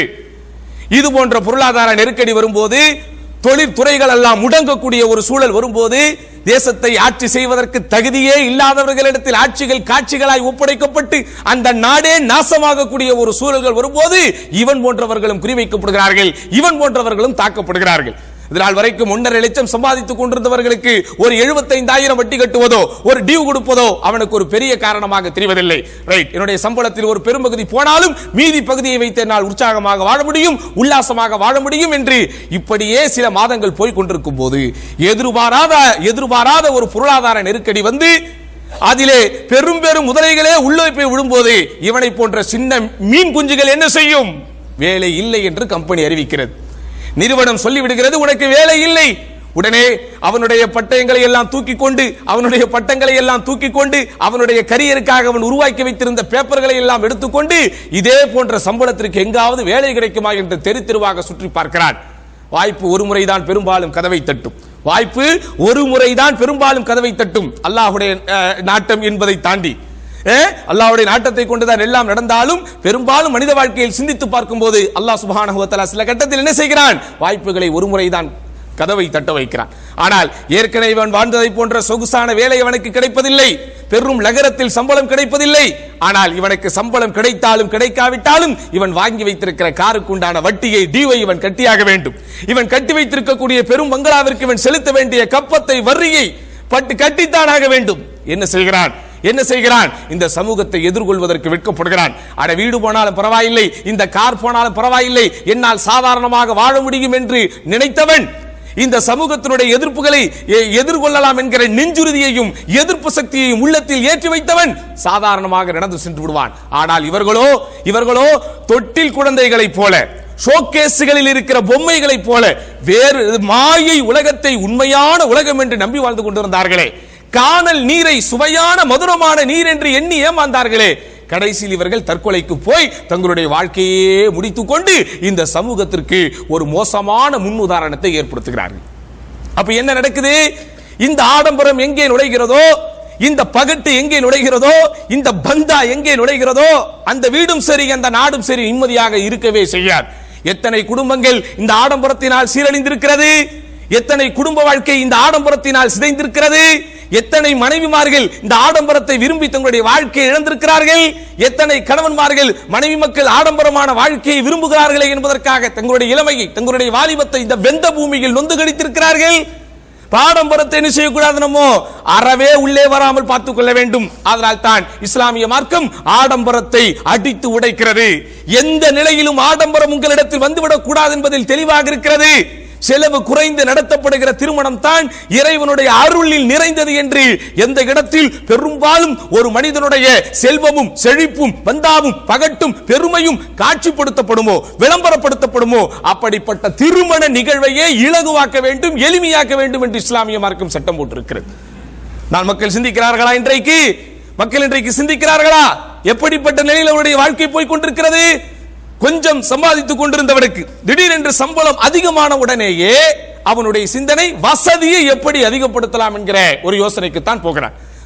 இது போன்ற பொருளாதார நெருக்கடி வரும்போது தொழிற்துறைகள் எல்லாம் முடங்கக்கூடிய ஒரு சூழல் வரும்போது தேசத்தை ஆட்சி செய்வதற்கு தகுதியே இல்லாதவர்களிடத்தில் ஆட்சிகள் காட்சிகளாய் ஒப்படைக்கப்பட்டு அந்த நாடே நாசமாகக்கூடிய ஒரு சூழல்கள் வரும்போது இவன் போன்றவர்களும் குறிவைக்கப்படுகிறார்கள் இவன் போன்றவர்களும் தாக்கப்படுகிறார்கள் இதனால் வரைக்கும் ஒன்றரை லட்சம் சம்பாதித்துக் கொண்டிருந்தவர்களுக்கு ஒரு எழுபத்தைந்தாயிரம் வட்டி கட்டுவதோ ஒரு டியூ கொடுப்பதோ அவனுக்கு ஒரு பெரிய காரணமாக தெரிவதில்லை ரைட் என்னுடைய சம்பளத்தில் ஒரு பெரும்பகுதி போனாலும் மீதி பகுதியை வைத்து என்னால் உற்சாகமாக வாழ முடியும் உல்லாசமாக வாழ முடியும் என்று இப்படியே சில மாதங்கள் போய் கொண்டிருக்கும் போது எதிர்பாராத எதிர்பாராத ஒரு பொருளாதார நெருக்கடி வந்து அதிலே பெரும் பெரும் முதலைகளே உள்ளே போய் விழும்போது இவனை போன்ற சின்ன மீன் குஞ்சுகள் என்ன செய்யும் வேலை இல்லை என்று கம்பெனி அறிவிக்கிறது நிறுவனம் சொல்லிவிடுகிறது உனக்கு வேலை இல்லை உடனே அவனுடைய பட்டயங்களை எல்லாம் தூக்கி கொண்டு அவனுடைய பட்டங்களை எல்லாம் தூக்கி கொண்டு அவனுடைய கரியருக்காக அவன் உருவாக்கி வைத்திருந்த பேப்பர்களை எல்லாம் எடுத்துக்கொண்டு இதே போன்ற சம்பளத்திற்கு எங்காவது வேலை கிடைக்குமா என்று தெரு தெருவாக சுற்றி பார்க்கிறான் வாய்ப்பு ஒரு முறைதான் பெரும்பாலும் கதவை தட்டும் வாய்ப்பு ஒரு முறைதான் பெரும்பாலும் கதவை தட்டும் அல்லாஹுடைய அஹ், நாட்டம் என்பதை தாண்டி அஹ், அல்லாஹ்வுடைய நாட்டத்தை கொண்டுதான் எல்லாம் நடந்தாலும் பெரும்பாலும் மனித வாழ்க்கையில் சிந்தித்து பார்க்கும்போது அல்லாஹ் சுப்ஹானஹு வ தஆலா சில கட்டத்தில் என்ன செய்கிறான் வாய்ப்புகளை ஒரு முறைதான் கதவை தட்ட வைக்கிறான் ஆனால் ஏற்கனவே இவன் வாழ்ந்ததை போன்ற சொகுசான வேலை அவனுக்கு கிடைப்பதில்லை பெரும் நகரத்தில் சம்பளம் கிடைப்பதில்லை ஆனால் இவனுக்கு சம்பளம் கிடைத்தாலும் கிடைக்காவிட்டாலும் இவன் வாங்கி வைத்திருக்கிற காருக்கு உண்டான வட்டியை டிவை இவன் கட்டியாக வேண்டும் இவன் கட்டி வைத்திருக்கக்கூடிய பெரும் பங்களாவிற்கு இவன் செலுத்த வேண்டிய கப்பத்தை வரியை பட்டு கட்டித்தானாக வேண்டும் என்ன செய்கிறான் என்ன செய்கிறான் இந்த சமூகத்தை எதிர்கொள்வதற்கு வெட்கப்படுகிறான் அட வீடு போனாலும் பரவாயில்லை இந்த கார் போனாலும் பரவாயில்லை என்னால் சாதாரணமாக வாழ முடியும் என்று நினைத்தவன் இந்த சமூகத்தினுடைய எதிர்ப்புகளை எ- எதிர்கொள்ளலாம் என்கிற நெஞ்சுறுதியையும் எதிர்ப்பு சக்தியையும் உள்ளத்தில் ஏற்றி வைத்தவன் சாதாரணமாக நடந்து சென்று விடுவான் ஆனால் இவர்களோ இவர்களோ தொட்டில் குழந்தைகளைப் போல ஷோகேஸுகளில் இருக்கிற பொம்மைகளைப் போல வேறு மாயை உலகத்தை உண்மையான உலகம் என்று நம்பி வாழ்ந்து கொண்டிருந்தார்களே காணல் நீரை சுவையான மதுரமான நீர் என்று எண்ணி ஏமாந்தார்களே கடைசியில் இவர்கள் தற்கொலைக்கு போய் தங்களுடைய வாழ்க்கையே முடித்துக் கொண்டு இந்த சமூகத்திற்கு ஒரு மோசமான முன்னுதாரணத்தை ஏற்படுத்துகிறார்கள் அப்ப என்ன நடக்குது இந்த ஆடம்பரம் எங்கே நுழைகிறதோ இந்த பகட்டு எங்கே நுழைகிறதோ இந்த பந்தா எங்கே நுழைகிறதோ அந்த வீடும் சரி அந்த நாடும் சரி நிம்மதியாக இருக்கவே செய்யாது எத்தனை குடும்பங்கள் இந்த ஆடம்பரத்தினால் சீரழிந்திருக்கிறது எத்தனை குடும்ப வாழ்க்கை இந்த ஆடம்பரத்தினால் சிதைந்திருக்கிறது எத்தனை மனைவிமார்கள் இந்த ஆடம்பரத்தை விரும்பி தங்களுடைய வாழ்க்கையை இழந்திருக்கிறார்கள் எத்தனை கணவன்மார்கள் மனைவி மக்கள் ஆடம்பரமான வாழ்க்கையை விரும்புகிறார்களே என்பதற்காக தங்களுடைய இளமையை தங்களுடைய வாலிபத்தை இந்த வெந்த பூமியில் நொந்து கடித்திருக்கிறார்கள் பாடம்பரத்தை என்ன செய்யக்கூடாது நம்ம அறவே உள்ளே வராமல் பார்த்துக் கொள்ள வேண்டும் அதனால் தான் இஸ்லாமிய மார்க்கம் ஆடம்பரத்தை அடித்து உடைக்கிறது எந்த நிலையிலும் ஆடம்பரம் உங்களிடத்தில் வந்துவிடக் கூடாது என்பதில் தெளிவாக இருக்கிறது செலவு குறைந்து நடத்தப்படுகிற திருமணம் தான் இறைவனுடைய அருளில் நிறைந்தது என்று எந்த இடத்தில் பெரும்பாலும் ஒரு மனிதனுடைய செல்வமும் செழிப்பும் பந்தாவும் பகட்டும் பெருமையும் காட்சிப்படுத்தப்படுமோ விளம்பரப்படுத்தப்படுமோ அப்படிப்பட்ட திருமண நிகழ்வையே இலகுவாக்க வேண்டும் எளிமையாக்க வேண்டும் என்று இஸ்லாமிய மார்க்கம் சட்டம் போட்டிருக்கிறது நான் மக்கள் சிந்திக்கிறார்களா இன்றைக்கு மக்கள் இன்றைக்கு சிந்திக்கிறார்களா எப்படிப்பட்ட நிலையில் அவருடைய வாழ்க்கை போய் கொண்டிருக்கிறது கொஞ்சம் சம்பாதித்துக் கொண்டிருந்தவனுக்கு திடீரென்று சம்பளம் அதிகமான உடனேயே அவனுடைய சிந்தனை வசதியை எப்படி அதிகப்படுத்தலாம் என்கிற ஒரு யோசனைக்கு தான் போகிறான்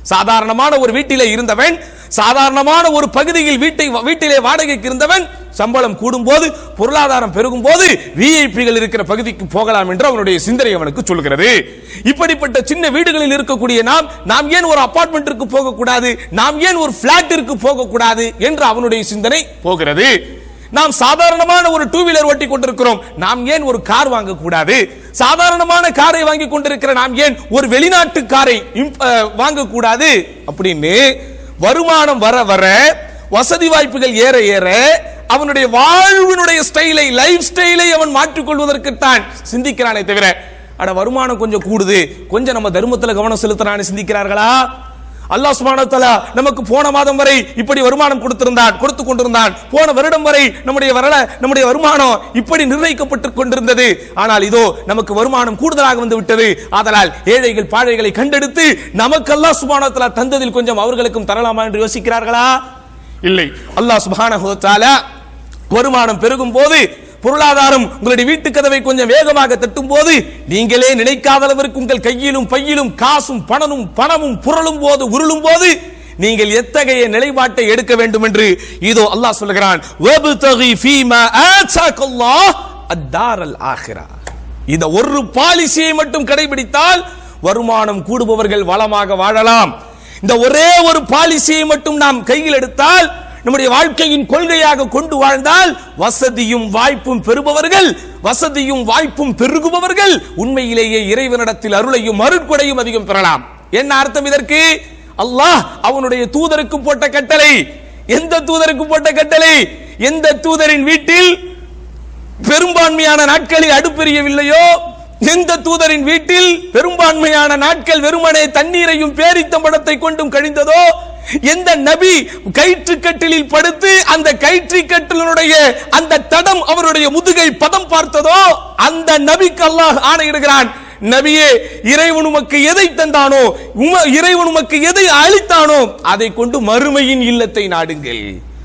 சாதாரணமான ஒரு வீட்டிலே இருந்தவன் சாதாரணமான ஒரு பகுதியில் வீட்டை வீட்டிலே வாடகைக்கு இருந்தவன் சம்பளம் கூடும்போது பொருளாதாரம் பெருகும் போது விஐபிகள் இருக்கிற பகுதிக்கு போகலாம் என்று அவனுடைய சிந்தனை அவனுக்கு சொல்கிறது இப்படிப்பட்ட சின்ன வீடுகளில் இருக்கக்கூடிய நாம் நாம் ஏன் ஒரு அபார்ட்மெண்ட்டிற்கு போகக்கூடாது நாம் ஏன் ஒரு பிளாட்டிற்கு போகக்கூடாது என்று அவனுடைய சிந்தனை போகிறது நாம் சாதாரணமான ஒரு டூ வீலர் ஓட்டி கொண்டிருக்கிறோம் நாம் ஏன் ஒரு கார் வாங்கக்கூடாது சாதாரணமான காரை வாங்கி கொண்டிருக்கிற நாம் ஏன் ஒரு வெளிநாட்டு காரை இம்- அஹ், வாங்கக்கூடாது அப்படின்னு வருமானம் வர வர வசதி வாய்ப்புகள் ஏற ஏற அவனுடைய வாழ்வினுடைய ஸ்டைலை லைஃப் ஸ்டைலை அவன் மாற்றிக்கொள்வதற்குத்தான் சிந்திக்கிறானே தவிர அட வருமானம் கொஞ்சம் கூடுது கொஞ்சம் நம்ம தர்மத்துல கவனம் செலுத்துறான்னு சிந்திக்கிறார்களா அல்லாஹ் சுப்ஹானஹு வ தஆலா நமக்கு போன மாதம் வரை இப்படி வருமானம் கொடுத்திருந்தான் கொடுத்து கொண்டிருந்தான் போன வருடம் வரை நம்முடைய வரல நம்முடைய வருமானம் இப்படி நிர்ணயிக்கப்பட்டு கொண்டிருந்தது ஆனால் இதோ நமக்கு வருமானம் கூடுதலாக வந்து விட்டது ஆதலால் ஏழைகள் பாழைகளை கண்டெடுத்து நமக்கு அல்லாஹ் சுப்ஹானஹு வ தஆலா தந்ததில் கொஞ்சம் அவர்களுக்கும் தரலாமா என்று யோசிக்கிறார்களா இல்லை அல்லாஹ் சுப்ஹானஹு வ தஆலா வருமானம் பெருகும் போது பொருளாதாரம் உங்களுடைய வீட்டு கதவை கொஞ்சம் வேகமாக தட்டும் போது நீங்களே நினைக்காத அளவிற்கு உங்கள் கையிலும் பையிலும் காசும் பணமும் பணமும் புரளும் போது உருளும் போது நீங்கள் எத்தகைய நிலைப்பாட்டை எடுக்க வேண்டும் என்று இதோ அல்லாஹ் சொல்லுகிறான் "வப்தகி ஃபீமா ஆத்தாக்கல்லாஹ் அத்தாரல் ஆখিরা." இந்த ஒரு பாலிசியை மட்டும் கடைபிடித்தால் வருமானம் கூடுபவர்கள் வளமாக வாழலாம் இந்த ஒரே ஒரு பாலிசியை மட்டும் நாம் கையில் எடுத்தால் நம்முடைய வாழ்க்கையின் கொள்கையாக கொண்டு வாழ்ந்தால் வசதியும் வாய்ப்பும் பெறுபவர்கள் வசதியும் வாய்ப்பும் பெருகுபவர்கள் உண்மையிலேயே இறைவனிடத்தில் அருளையும் அருட்கொடையும் அதிகம் பெறலாம் என்ன அர்த்தம் இதற்கு அல்லாஹ் அவனுடைய தூதருக்கு போட்ட கட்டளை எந்த தூதருக்கு போட்ட கட்டளை எந்த தூதரின் வீட்டில் பெரும்பான்மையான நாட்களில் அடுப்பெரியவில்லையோ எந்த தூதரின் வீட்டில் பெரும்பான்மையான நாட்கள் வெறுமனே தண்ணீரையும் பேரித்தம்பழத்தை கொண்டும் கழிந்ததோ எந்த நபி கயிற்று கட்டிலில் படுத்து அந்த கயிற்று கட்டிலுடைய அந்த தடம் அவருடைய முதுகை பதம் பார்த்ததோ அந்த நபிக்கு அல்லாஹ் ஆணையிடுகிறான் நபியே இறைவன் உமக்கு எதை தந்தானோ உம இறைவன் உமக்கு எதை அளித்தானோ அதை கொண்டு மறுமையின் இல்லத்தை நாடுங்கள்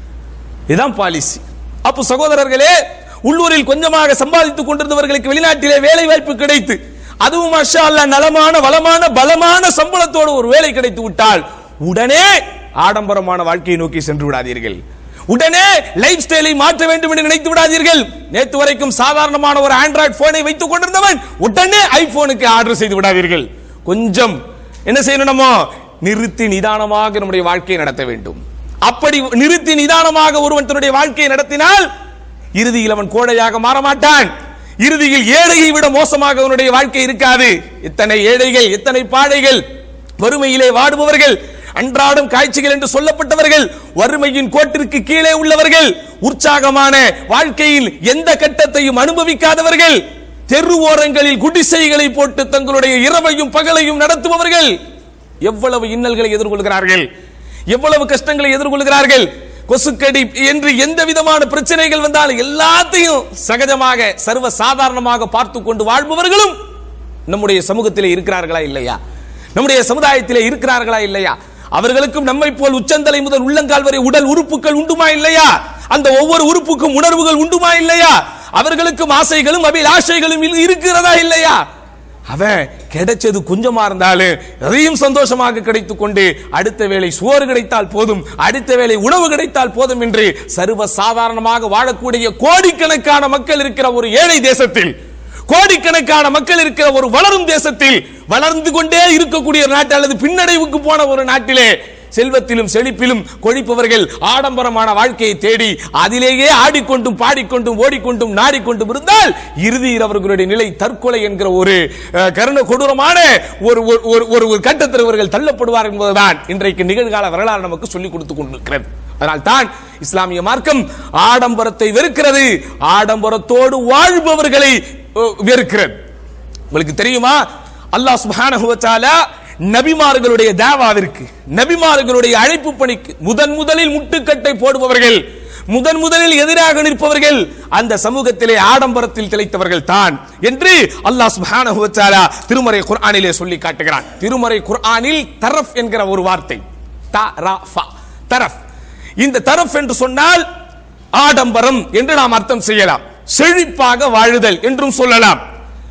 இதுதான் பாலிசி அப்போ சகோதரர்களே உள்ளூரில் கொஞ்சமாக சம்பாதித்துக் கொண்டிருந்தவர்களுக்கு வெளிநாட்டிலே வேலை வாய்ப்பு கிடைத்து அதுவும் மஷா அல்லாஹ் நலமான வளமான பலமான சம்பளத்தோடு ஒரு வேலை கிடைத்து விட்டால் உடனே ஆடம்பரமான வாழ்க்கையை நோக்கி சென்று விடாதீர்கள் உடனே லைஃப் ஸ்டைலை மாற்ற வேண்டும் என்று நினைத்து விடாதீர்கள் நேற்று வரைக்கும் சாதாரணமான ஒரு ஆண்ட்ராய்டு போனை வைத்துக் கொண்டிருந்தவன் உடனே ஐபோனுக்கு ஆர்டர் செய்து விடாதீர்கள் கொஞ்சம் என்ன செய்யணும் நம்ம நிறுத்தி நிதானமாக நம்முடைய வாழ்க்கையை நடத்த வேண்டும் அப்படி நிறுத்தி நிதானமாக ஒருவன் தன்னுடைய வாழ்க்கையை நடத்தினால் இறுதியில் அவன் கோழையாக மாற மாட்டான் இறுதியில் ஏழையை விட மோசமாக அவனுடைய வாழ்க்கை இருக்காது எத்தனை ஏழைகள் எத்தனை பாழைகள் வறுமையிலே வாடுபவர்கள் அன்றாடம் காய்ச்சிகள் என்று சொல்லப்பட்டவர்கள் வறுமையின் கோட்டிற்கு கீழே உள்ளவர்கள் உற்சாகமான வாழ்க்கையில் எந்த கட்டத்தையும் அனுபவிக்காதவர்கள் தெரு ஓரங்களில் குடிசைகளை போட்டு தங்களுடைய இரவையும் பகலையும் நடத்துபவர்கள் எவ்வளவு இன்னல்களை எதிர்கொள்கிறார்கள் எவ்வளவு கஷ்டங்களை எதிர்கொள்கிறார்கள் கொசுக்கடி என்று எந்த விதமான பிரச்சனைகள் வந்தாலும் எல்லாத்தையும் சகஜமாக சர்வ சாதாரணமாக பார்த்து கொண்டு வாழ்பவர்களும் நம்முடைய சமூகத்திலே இருக்கிறார்களா இல்லையா நம்முடைய சமுதாயத்திலே இருக்கிறார்களா இல்லையா அவர்களுக்கும் நம்மை போல் உச்சந்தலை முதல் உள்ளங்கால் வரை உடல் உறுப்புகள் உண்டுமா இல்லையா அந்த ஒவ்வொரு உறுப்புக்கும் உணர்வுகள் உண்டுமா இல்லையா அவர்களுக்கும் ஆசைகளும் அபிலாஷைகளும் இல்- இருக்கிறதா இல்லையா அவன் கிடைச்சது கொஞ்சமா இருந்தாலும் அதையும் சந்தோஷமாக கிடைத்துக் கொண்டு அடுத்த வேளை சோறு கிடைத்தால் போதும் அடுத்த வேளை உணவு கிடைத்தால் போதும் என்று சர்வ சாதாரணமாக வாழக்கூடிய கோடிக்கணக்கான மக்கள் இருக்கிற ஒரு ஏழை தேசத்தில் கோடிக்கணக்கான மக்கள் இருக்கிற ஒரு வளரும் தேசத்தில் வளர்ந்து கொண்டே இருக்கக்கூடிய ஒரு நாட்டு அல்லது பின்னடைவுக்கு போன ஒரு நாட்டிலே செல்வத்திலும் செழிப்பிலும் கொழிப்பவர்கள் ஆடம்பரமான வாழ்க்கையை தேடி அதிலேயே ஆடிக்கொண்டும் பாடிக்கொண்டும் ஓடிக்கொண்டும் நாடிக்கொண்டும் இருந்தால் இறுதியில் அவர்களுடைய நிலை தற்கொலை என்கிற ஒரு அஹ், கருண கொடூரமான ஒரு ஒரு- ஒரு ஒரு ஒரு கட்டத்தில் இவர்கள் தள்ளப்படுவார் என்பதுதான் இன்றைக்கு நிகழ்கால வரலாறு நமக்கு சொல்லிக் கொடுத்துக் கொண்டிருக்கிறது அதனால் தான் இஸ்லாமிய மார்க்கம் ஆடம்பரத்தை வெறுக்கிறது ஆடம்பரத்தோடு வாழ்பவர்களை அஹ், வெறுக்கிறது உங்களுக்கு தெரியுமா அல்லாஹ் சுப்ஹானஹு வ தஆலா நபிமார்களுடைய தாவாவிற்கு நபிமார்களுடைய அழைப்பு பணிக்கு முதன் முதலில் முட்டுக்கட்டை போடுபவர்கள் முதன் முதலில் எதிராக நிற்பவர்கள் அந்த சமூகத்திலே ஆடம்பரத்தில் திளைத்தவர்கள் தான் என்று அல்லாஹ் சுப்ஹானஹு வ தஆலா திருமறை குர்ஆனிலே சொல்லி காட்டுகிறான் திருமறை குர்ஆனில் தரஃப் என்கிற ஒரு வார்த்தை த ர ஃப தரஃப் இந்த தரஃப் என்று சொன்னால் ஆடம்பரம் என்று நாம் அர்த்தம் செய்யலாம் செழிப்பாக வாழுதல் என்றும் சொல்லலாம்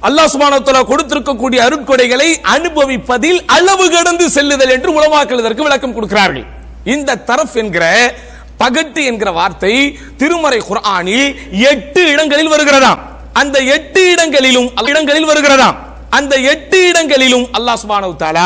அல்லாஹ் சுப்ஹானஹு வ தஆலா கொடுத்திருக்கக்கூடிய அருட்கொடைகளை அனுபவிப்பதில் அளவு கடந்து செல்லுதல் என்று உலமாக்கள் இதற்கு விளக்கம் கொடுக்கிறார்கள் இந்த தரஃப் என்கிற பகட்டு என்கிற வார்த்தை திருமறை குர்ஆனில் எட்டு இடங்களில் வருகிறதாம் அந்த எட்டு இடங்களிலும் இடங்களில் வருகிறதாம் அந்த எட்டு இடங்களிலும் அல்லாஹ் சுப்ஹானஹு வ தஆலா